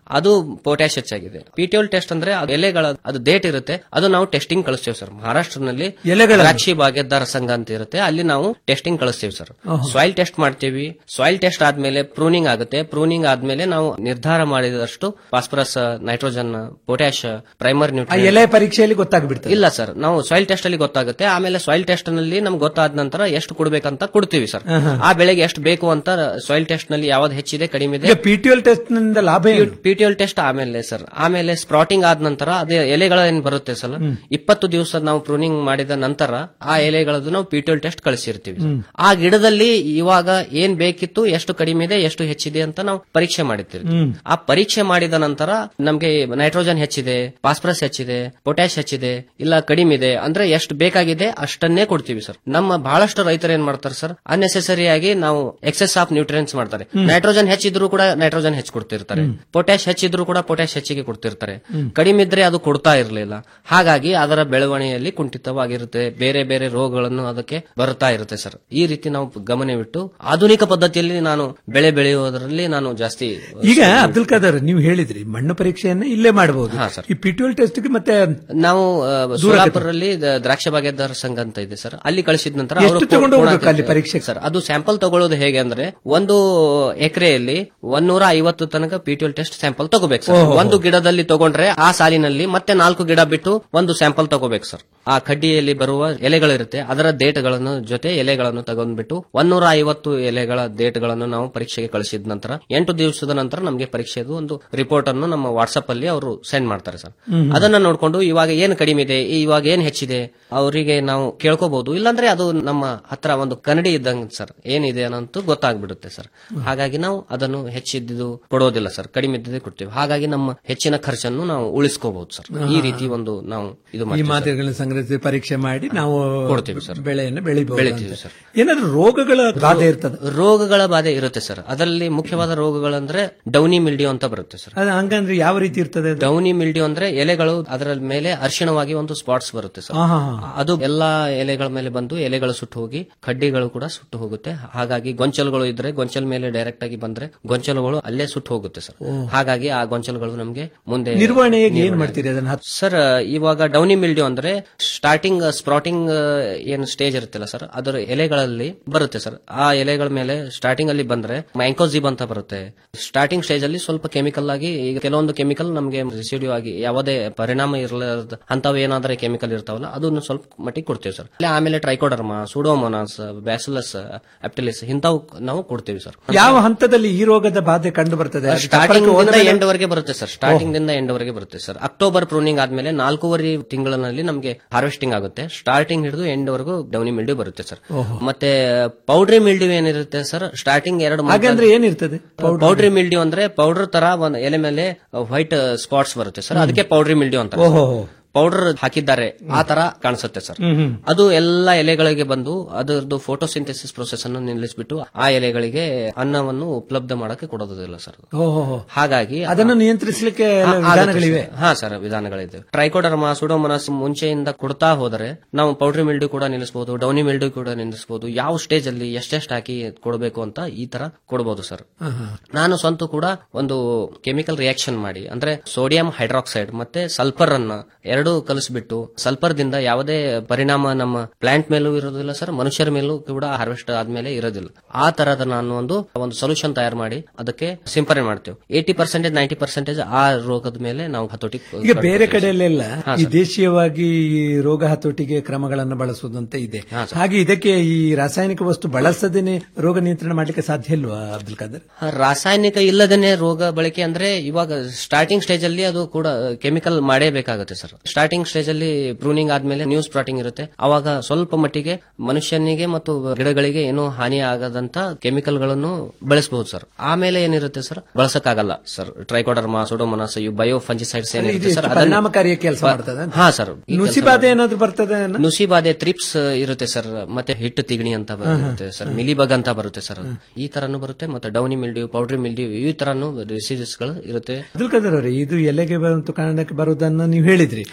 ಅದು ಪೊಟ್ಯಾಶ್ ಹೆಚ್ಚಾಗಿದೆ ಪಿಟಿಒಲ್ ಟೆಸ್ಟ್ ಅಂದ್ರೆ ಅದು ಎಲೆಗಳ ಅದು ಡೇಟ್ ಇರುತ್ತೆ ಅದು ನಾವು ಟೆಸ್ಟಿಂಗ್ ಕಳಿಸ್ತೇವೆ ಸರ್ ಮಹಾರಾಷ್ಟ್ರನಲ್ಲಿ ಎಲೆಗಳ- ದ್ರಾಕ್ಷಿ ಭಾಗ್ಯದಾರ ಸಂಘ ಅಂತ ಇರುತ್ತೆ ಅಲ್ಲಿ ನಾವು ಟೆಸ್ಟಿಂಗ್ ಕಳಿಸ್ತೇವೆ ಸರ್ ಓಹೋ. ಸಾಯಿಲ್ ಟೆಸ್ಟ್ ಮಾಡ್ತೀವಿ ಸಾಯಿಲ್ ಟೆಸ್ಟ್ ಆದ್ಮೇಲೆ ಪ್ರೂನಿಂಗ್ ಆಗುತ್ತೆ ಪ್ರೂನಿಂಗ್ ಆದ್ಮೇಲೆ ನಾವು ನಿರ್ಧಾರ ಮಾಡಿದಷ್ಟು ಫಾಸ್ಫರಸ್ ನೈಟ್ರೋಜನ್ ಪೊಟ್ಯಾಶ್ ಪ್ರೈಮರ್ ಆ ನ್ಯೂಟ್ರಿಯನ್ ಎಲೆ ಪರೀಕ್ಷೆಯಲ್ಲಿ ಗೊತ್ತಾಗ್ಬಿಡ್ತದೆ ಇಲ್ಲ ಸರ್ ನಾವು ಸಾಯಿಲ್ ಟೆಸ್ಟ್ ಅಲ್ಲಿ ಗೊತ್ತಾಗುತ್ತೆ ಆಮೇಲೆ ಸಾಯಿಲ್ ಟೆಸ್ಟ್ ನಲ್ಲಿ ನಮ್ಗೆ ಗೊತ್ತಾದ ನಂತರ ಎಷ್ಟು ಕೊಡ್ಬೇಕಂತ ಕೊಡ್ತೀವಿ ಸರ್ ಆಹಾ. ಆ ಬೆಳೆಗೆ ಎಷ್ಟು ಬೇಕು ಅಂತ ಸಾಯಿಲ್ ಟೆಸ್ಟ್ ನಲ್ಲಿ ಯಾವ್ದು ಹೆಚ್ಚಿದೆ ಕಡಿಮೆ ಇದೆ ಈಗ ಪಿಟಿಎಲ್ ಟೆಸ್ಟ್ ನಿಂದ ಲಾಭ ಏನು ಪಿಟಿಎಲ್ ಟೆಸ್ಟ್ ಆಮೇಲೆ ಸರ್ ಆಮೇಲೆ ಸ್ಪ್ರಾಟಿಂಗ್ ಆದ ನಂತರ ಅದೇ ಎಲೆಗಳ ಏನ್ ಬರುತ್ತೆ ಸರ್ ಇಪ್ಪತ್ತು ದಿವಸ ನಾವು ಪ್ರೂನಿಂಗ್ ಮಾಡಿದ ನಂತರ ಆ ಎಲೆಗಳದ್ದು ನಾವು ಪಿಟಿಎಲ್ ಟೆಸ್ಟ್ ಕಳಿಸಿರ್ತೀವಿ ಹ್ಮ್. ಆ ಗಿಡದಲ್ಲಿ ಇವಾಗ ಏನ್ ಬೇಕಿತ್ತು ಎಷ್ಟು ಕಡಿಮೆ ಇದೆ ಎಷ್ಟು ಹೆಚ್ಚಿದೆ ಅಂತ ನಾವು ಪರೀಕ್ಷೆ ಮಾಡಿರ್ತೀವಿ ಹ್ಮ್. ಆ ಪರೀಕ್ಷೆ ಮಾಡಿದ ನಂತರ ನಮ್ಗೆ ನೈಟ್ರೋಜನ್ ಹೆಚ್ಚಿದೆ ಫಾಸ್ಫರಸ್ ಹೆಚ್ಚಿದೆ ಪೊಟ್ಯಾಶ್ ಹೆಚ್ಚಿದೆ ಇಲ್ಲ ಕಡಿಮೆ ಇದೆ ಅಂದ್ರೆ ಎಷ್ಟು ಬೇಕಾಗಿದೆ ಅಷ್ಟನ್ನೇ ಕೊಡ್ತೀವಿ ಸರ್ ನಮ್ಮ ಬಹಳಷ್ಟು ರೈತರು ಏನ್ ಮಾಡ್ತಾರೆ ಸರ್ ಅನ್ನೆಸೆಸರಿ ಆಗಿ ನಾವು ಎಕ್ಸೆಸ್ ಆಫ್ ನ್ಯೂಟ್ರಿಯನ್ಸ್ ಮಾಡ್ತಾರೆ ಹ್ಮ್. ನೈಟ್ರೋಜನ್ ಹೆಚ್ಚಿದ್ರು ಕೂಡ ನೈಟ್ರೋಜನ್ ಹೆಚ್ಚು ಕೊಡ್ತಿರ್ತಾರೆ ಪೊಟ್ಯಾಶ್ ಹೆಚ್ಚಿದ್ರು ಕೂಡ ಪೊಟ್ಯಾಶ್ ಹೆಚ್ಚಿಗೆ ಕೊಡ್ತಿರ್ತಾರೆ ಹ್ಮ್. ಕಡಿಮೆ ಇದ್ರೆ ಅದು ಕೊಡ್ತಾ ಇರಲಿಲ್ಲ ಹಾಗಾಗಿ ಅದರ ಬೆಳವಣಿಗೆಯಲ್ಲಿ ಕುಂಠಿತವಾಗಿರುತ್ತೆ ಬೇರೆ ಬೇರೆ ರೋಗಗಳನ್ನು ಅದಕ್ಕೆ ಬರುತ್ತಾ ಇರುತ್ತೆ ಸರ್ ಈ ರೀತಿ ನಾವು ಗಮನವಿಟ್ಟು ಆಧುನಿಕ ಪದ್ಧತಿಯಲ್ಲಿ ನಾನು ಬೆಳೆ ಬೆಳೆಯುವುದರಲ್ಲಿ ನಾನು ಜಾಸ್ತಿ ಈಗ ಅಬ್ದುಲ್ ಖಾದರ್ ನೀವು ಹೇಳಿದ್ರಿ ಮಣ್ಣು ಪರೀಕ್ಷೆಯನ್ನ ಇಲ್ಲೇ ಮಾಡಬಹುದು ಈ ಪಿಟಿಎಲ್ ಟೆಸ್ಟ್ಗೆ ಮತ್ತೆ ನಾವು ಆ, ದೂರ ಸೋಲಾಪುರಲ್ಲಿ ದ- ದ್ರಾಕ್ಷ ಭಾಗ್ಯದಾರ ಸಂಘ ಅಂತ ಇದೆ ಸರ್ ಅಲ್ಲಿ ಕಳಿಸಿದ ನಂತರ ಎಷ್ಟು ಅವರು ತಗೊಂಡು ಪೂರ್ಣ- ಹೋಗ್ಬೇಕು ಅಲ್ಲಿ ಪರೀಕ್ಷೆಗೆ? ಸರ್ ಅದು ಸ್ಯಾಂಪಲ್ ತಗೊಳ್ಳೋದು ಹೇಗೆ ಅಂದ್ರೆ ಒಂದು ಎಕರೆಯಲ್ಲಿ ಒಂದೂರ ಐವತ್ತು ತನಕ ಪಿಟಿಎಲ್ ಟೆಸ್ಟ್ ಸ್ಯಾಂಪಲ್ ತಗೋಬೇಕು ಸರ್ ಓಹೋ. ಒಂದು ಗಿಡದಲ್ಲಿ ತಗೊಂಡ್ರೆ ಆ ಸಾಲಿನಲ್ಲಿ ಮತ್ತೆ ನಾಲ್ಕು ಗಿಡ ಬಿಟ್ಟು ಒಂದು ಸ್ಯಾಂಪಲ್ ತಗೋಬೇಕು ಸರ್ ಆ ಕಡ್ಡಿಯಲ್ಲಿ ಬರುವ ಎಲೆಗಳಿರುತ್ತೆ ಅದರ ಡೇಟ್ಗಳನ್ನು ಜೊತೆ ಎಲೆಗಳನ್ನು ತಗೊಂಡ್ಬಿಟ್ಟು ಒಂದೂರ ಐವತ್ತು ಎಲೆಗಳ ಡೇಟ್ಗಳನ್ನು ನಾವು ಪರೀಕ್ಷೆಗೆ ಕಳಿಸಿದ ನಂತರ ಎಂಟು ದಿವಸದ ನಂತರ ನಮಗೆ ಪರೀಕ್ಷೆದು ಒಂದು ರಿಪೋರ್ಟ್ ಅನ್ನು ನಮ್ಮ ವಾಟ್ಸ್ಆಪ್ ಅಲ್ಲಿ ಅವರು ಸೆಂಡ್ ಮಾಡ್ತಾರೆ ಸರ್ ಹ್ಮ್. ಅದನ್ನ ನೋಡ್ಕೊಂಡು ಇವಾಗ ಏನ್ ಕಡಿಮೆ ಇದೆ ಇವಾಗ ಏನ್ ಹೆಚ್ಚಿದೆ ಅವರಿಗೆ ನಾವು ಕೇಳ್ಕೋಬಹುದು ಇಲ್ಲಾಂದ್ರೆ ಅದು ನಮ್ಮ ಹತ್ರ ಒಂದು ಕನ್ನಡಿ ಇದ್ದಂಗೆ ಸರ್ ಏನಿದೆ ಅನ್ನೋಂತೂ ಗೊತ್ತಾಗ್ಬಿಡುತ್ತೆ ಸರ್ ಹಾಗಾಗಿ ನಾವು ಅದನ್ನು ಹೆಚ್ಚಿದ್ದು ಕೊಡೋದಿಲ್ಲ ಸರ್ ಕಡಿಮೆ ಇದ್ದಿದ್ದೇ ಕೊಡ್ತೀವಿ ಹಾಗಾಗಿ ನಮ್ಮ ಹೆಚ್ಚಿನ ಖರ್ಚನ್ನು ನಾವು ಉಳಿಸ್ಕೋಬಹುದು ಸರ್ ಈ ಹಾ. ರೀತಿ ಒಂದು ನಾವು ಇದು ಈ ಮಾಡ್ತೀವಿ ಸರ್. ಮಾದರಿಗಳನ್ನು ಸಂಗ್ರಹಿಸಿ ಪರೀಕ್ಷೆ ಮಾಡಿ ನಾವು ಕೊಡ್ತೀವಿ ಸರ್. ಬೆಳೆಯನ್ನು ಬೆಳಿಬಹುದು ಬೆಳಿತೀವಿ ಅಂತ. ಸರ್. ಏನಾದ್ರೂ ರೋಗಗಳ ಬಾಧೆ ಇರ್ತದೆ ರೋಗಗಳ ಬಾಧೆ ಇರುತ್ತೆ ಸರ್ ಅದರಲ್ಲಿ ಮುಖ್ಯವಾದ ರೋಗಗಳಂದ್ರೆ ಡೌನಿ ಮಿಲ್ಡಿಯೋ ಅಂತ ಬರುತ್ತೆ ಸರ್ ಅದು ಹಂಗಂದ್ರೆ ಯಾವ ರೀತಿ ಇರ್ತದೆ ಅದು? ಡೌನಿ ಮಿಲ್ಡಿಯೋ ಅಂದ್ರೆ ಎಲೆಗಳು ಅದರ ಮೇಲೆ ಅರಿಶಿಣವಾಗಿ ಒಂದು ಸ್ಪಾಟ್ಸ್ ಬರುತ್ತೆ ಸರ್ ಆಹಾ. ಅದು ಎಲ್ಲಾ ಎಲೆಗಳ ಮೇಲೆ ಬಂದು ಎಲೆಗಳು ಸುಟ್ಟು ಹೋಗಿ ಕಡ್ಡಿಗಳು ಕೂಡ ಸುಟ್ಟು ಹೋಗುತ್ತೆ ಹಾಗಾಗಿ ಗೊಂಚಲುಗಳು ಇದ್ರೆ ಗೊಂಚಲ್ ಮೇಲೆ ಡೈರೆಕ್ಟ್ ಆಗಿ ಬಂದ್ರೆ ಗೊಂಚಲುಗಳು ಅಲ್ಲೇ ಸುಟ್ಟು ಹೋಗುತ್ತೆ ಸರ್ ಓ. ಹಾಗಾಗಿ ಆ ಗೊಂಚಲುಗಳು ನಮಗೆ ಮುಂದೆ ನಿರ್ವಹಣೆಗೆ ಏನ್ ನಿರ್ವಹಣೆ- ಮಾಡ್ತೀರಿ ಅದನ್ನ ಹತ್- ಸರ್ ಇವಾಗ ಡೌನಿ ಮಿಲ್ಡಿಯೋ ಅಂದ್ರೆ ಸ್ಟಾರ್ಟಿಂಗ್ ಸ್ಪ್ರಾಟಿಂಗ್ ಏನು ಸ್ಟೇಜ್ ಇರುತ್ತಲ್ಲ ಸರ್ ಅದರ ಎಲೆಗಳಲ್ಲಿ ಬರುತ್ತೆ ಸರ್ ಆ ಎಲೆಗಳ ಮೇಲೆ ಸ್ಟಾರ್ಟಿಂಗ್ ಅಲ್ಲಿ ಬಂದ್ರೆ ಮ್ಯಾಂಕೋಜಿಬ್ ಅಂತ ಬರುತ್ತೆ ಸ್ಟಾರ್ಟಿಂಗ್ ಸ್ಟೇಜ್ ಅಲ್ಲಿ ಸ್ವಲ್ಪ ಕೆಮಿಕಲ್ ಆಗಿ ಈಗ ಕೆಲವೊಂದು ಕೆಮಿಕಲ್ ನಮಗೆ ರೆಸಿಡ್ಯೂ ಆಗಿ ಯಾವುದೇ ಪರಿಣಾಮ ಇರಲಾರದ ಅಂತವ್ ಏನಾದ್ರೆ ಕೆಮಿಕಲ್ ಇರ್ತಾವಲ್ಲ ಅದನ್ನು ಸ್ವಲ್ಪ ಮಟ್ಟಿಗೆ ಕೊಡ್ತೀವಿ ಸರ್ ಅಲ್ಲಿ ಆಮೇಲೆ ಟ್ರೈಕೋಡರ್ಮಾ ಸುಡೋಮೋನಾಸ್ ಬ್ಯಾಸಿಲಸ್ ಅಪ್ಟಿಲಿಸ್ ಇಂಥವು ನಾವು ಕೊಡ್ತೀವಿ ಸರ್ ಯಾವ ಹಂತದಲ್ಲಿ ಈ ರೋಗದ ಬಾಧೆ ಕಂಡು ಬರ್ತದೆ ಅದು ಸ್ಟಾರ್ಟಿಂಗ್ ಚಪ್ಪರಕ್ಕೆ ಹೋದ ಮೇಲೆ- ಎಂಡ್ ವರೆಗೆ ಬರುತ್ತೆ ಸರ್ ಸ್ಟಾರ್ಟಿಂಗ್ ದಿಂದ ಎಂಡ್ ವರೆಗೆ ಬರುತ್ತೆ ಸರ್ ಅಕ್ಟೋಬರ್ ಪ್ರೂನಿಂಗ್ ಆದ್ಮೇಲೆ ನಾಲ್ಕೂವರೆ ತಿಂಗಳಲ್ಲಿ ನಮಗೆ ಹಾರ್ವೆಸ್ಟಿಂಗ್ ಆಗುತ್ತೆ ಸ್ಟಾರ್ಟಿಂಗ್ ಹಿಡಿದು ಎಂಡ್ ವರೆಗೂ ಡೌನಿ ಮಿಲ್ಡ್ಯೂ ಬರುತ್ತೆ ಸರ್ ಓಹೋ. ಮತ್ತೆ ಪೌಡ್ರಿ ಮಿಲ್ಡ್ಯೂ ಏನಿರುತ್ತೆ ಸರ್ ಸ್ಟಾರ್ಟಿಂಗ್ ಎರಡು month ಹಾಗಂದ್ರೆ ಏನಿರ್ತದೆ powder? ಪೌಡ್ರಿ ಮಿಲ್ಡ್ಯೂ ಅಂದ್ರೆ ಪೌಡರ್ ತರ ಒಂದು ಎಲೆ ಮೇಲೆ ವೈಟ್ ಸ್ಪಾಟ್ಸ್ ಬರುತ್ತೆ ಸರ್ ಅದಕ್ಕೆ ಪೌಡ್ರಿ ಮಿಲ್ಡ್ಯೂ ಅಂತ ಓಹೋ. ಪೌಡರ್ ಹಾಕಿದ್ದಾರೆ ಆ ತರ ಕಾಣಿಸುತ್ತೆ ಸರ್ ಹ್ಮ್, ಹ್ಮ್. ಅದು ಎಲ್ಲ ಎಲೆಗಳಿಗೆ ಬಂದು ಅದರದ್ದು ಫೋಟೋಸಿಂಥೆಸಿಸ್ ಪ್ರೊಸೆಸ್ ಅನ್ನು ನಿಲ್ಲಿಸ್ಬಿಟ್ಟು ಆ ಎಲೆಗಳಿಗೆ ಅನ್ನವನ್ನು ಉಪಲಬ್ಧ ಮಾಡಕ್ಕೆ ಕೊಡೋದಿಲ್ಲ ಸರ್ ಓಹೋ ಹಾಗಾಗಿ ಅದನ್ನು ನಿಯಂತ್ರಿಸಲಿಕ್ಕೆ ಎಲ್ಲ ಹಾ, ಆಗುತ್ತೆ ವಿಧಾನಗಳಿವೆ ಸರ್. ಹಾ ಸರ್ ವಿಧಾನಗಳಿವೆ ಟ್ರೈಕೋಡರ್ಮಾ ಸುಡೋಮನಸ್ ಮುಂಚೆಯಿಂದ ಕೊಡ್ತಾ ಹೋದರೆ ನಾವು ಪೌಡ್ರಿ ಮಿಲ್ಡ್ಯೂ ಕೂಡ ನಿಲ್ಲಿಸಬಹುದು ಡೌನಿ ಮಿಲ್ಡ್ಯೂ ಕೂಡ ನಿಲ್ಲಿಸಬಹುದು ಯಾವ ಸ್ಟೇಜ್ ಅಲ್ಲಿ ಎಷ್ಟೆಷ್ಟು ಹಾಕಿ ಕೊಡಬೇಕು ಅಂತ ಈ ತರ ಕೊಡಬಹುದು ಸರ್ ಆಹಾ. ನಾನು ಸ್ವಂತ ಕೂಡ ಒಂದು ಕೆಮಿಕಲ್ ರಿಯಾಕ್ಷನ್ ಮಾಡಿ ಅಂದ್ರೆ ಸೋಡಿಯಂ ಹೈಡ್ರಾಕ್ಸೈಡ್ ಮತ್ತೆ ಸಲ್ಫರ್ ಅನ್ನ ಎರಡು ಕಲಿಸ್ಬಿಟ್ಟು ಸಲ್ಫರ್ ದಿಂದ ಯಾವುದೇ ಪರಿಣಾಮ ನಮ್ಮ ಪ್ಲಾಂಟ್ ಮೇಲೂ ಇರೋದಿಲ್ಲ ಸರ್ ಮನುಷ್ಯರ ಮೇಲೂ ಕೂಡ ಹಾರ್ವೆಸ್ಟ್ ಆದ್ಮೇಲೆ ಇರೋದಿಲ್ಲ ಆ ತರದ ನಾನು ಒಂದು ಒಂದು ಸೊಲ್ಯೂಷನ್ ತಯಾರು ಮಾಡಿ ಅದಕ್ಕೆ ಸಿಂಪರಣೆ ಮಾಡ್ತೇವೆ ಏಟಿ ಪರ್ಸೆಂಟೇಜ್ ನೈಂಟಿ ಪರ್ಸೆಂಟೇಜ್ ಆ ರೋಗದ ಮೇಲೆ ನಾವು ಹತೋಟಿ ಈಗ ಬೇರೆ ಕಡೆಯಲ್ಲೆಲ್ಲ ಹಾ, ಈ ಸರ್. ದೇಶೀಯವಾಗಿ ಈ ರೋಗ ಹತೋಟಿಗೆ ಕ್ರಮಗಳನ್ನು ಬಳಸುವುದಂತ ಇದೆ ಹಾಗೆ ಇದಕ್ಕೆ ಈ ರಾಸಾಯನಿಕ ವಸ್ತು ಬಳಸದೇನೆ ರೋಗ ನಿಯಂತ್ರಣ ಮಾಡ್ಲಿಕ್ಕೆ ಸಾಧ್ಯ ಇಲ್ವಾ ಅಬ್ದುಲ್ ಖಾದರ್ ರಾಸಾಯನಿಕ ಇಲ್ಲದೇನೆ ರೋಗ ಬಳಕೆ ಅಂದ್ರೆ ಇವಾಗ ಸ್ಟಾರ್ಟಿಂಗ್ ಸ್ಟೇಜ್ ಅಲ್ಲಿ ಅದು ಕೂಡ ಕೆಮಿಕಲ್ ಮಾಡೇಬೇಕಾಗುತ್ತೆ ಸರ್ ಸ್ಟಾರ್ಟಿಂಗ್ ಸ್ಟೇಜ್ ಅಲ್ಲಿ ಪ್ರೂನಿಂಗ್ ಆದ್ಮೇಲೆ ನ್ಯೂಸ್ ಸ್ಪ್ರಾಟಿಂಗ್ ಇರುತ್ತೆ ಅವಾಗ ಸ್ವಲ್ಪ ಮಟ್ಟಿಗೆ ಮನುಷ್ಯನಿಗೆ ಮತ್ತು ಗಿಡಗಳಿಗೆ ಏನೂ ಹಾನಿ ಆಗದಂತ ಕೆಮಿಕಲ್ ಗಳನ್ನು ಬಳಸಬಹುದು ಸರ್ ಆಮೇಲೆ ಏನಿರುತ್ತೆ ಸರ್ ಬಳಸಕ್ಕಾಗಲ್ಲ ಸರ್ ಟ್ರೈಕೋಡರ್ಮಾ ಸುಡೋಮನಾಸ್ ಇವು ಬಯೋ ಫಂಜಿಸೈಡ್ಸ್ ಇದು ಏನಿರುತ್ತೆ ಸರ್ ಎಷ್ಟು ಅದನ್ನ- ಪರಿಣಾಮಕಾರಿ ಕೆಲಸ ಮಾಡ್ತದೆ ಅಂತ? ಹಾ ಸರ್ ಈ ಕೆಲ್ಸ ನುಸಿಬಾಧೆ ಏನಾದ್ರು ಬರ್ತದೆ ನುಸಿಬಾಧೆ ತ್ರಿಪ್ಸ್ ಇರುತ್ತೆ ಸರ್ ಮತ್ತೆ ಹಿಟ್ಟು ತಿಗಣಿ ಅಂತ ಬರುತ್ತೆ ಸರ್ ಮಿಲಿಬಗ್ ಅಂತ ಬರುತ್ತೆ ಸರ್ ಈ ತರನು ಬರುತ್ತೆ ಮತ್ತೆ ಡೌನಿ ಮಿಲ್ಡ್ಯೂ ಪೌಡ್ರಿ ಮಿಲ್ಡ್ಯೂ ಈ ತರನು ಡಿಸೀಸಸ್ ಗಳು ಇರುತ್ತೆ ಅಬ್ದುಲ್ ಖಾದರ್ ಅವರೇ ಇದು ಎಲೆಗೆ ಬಂತು ಕಾರಣಕ್ಕೆ ಬರುವುದನ್ನು ನೀವು ಹೇಳಿದ್ರಿ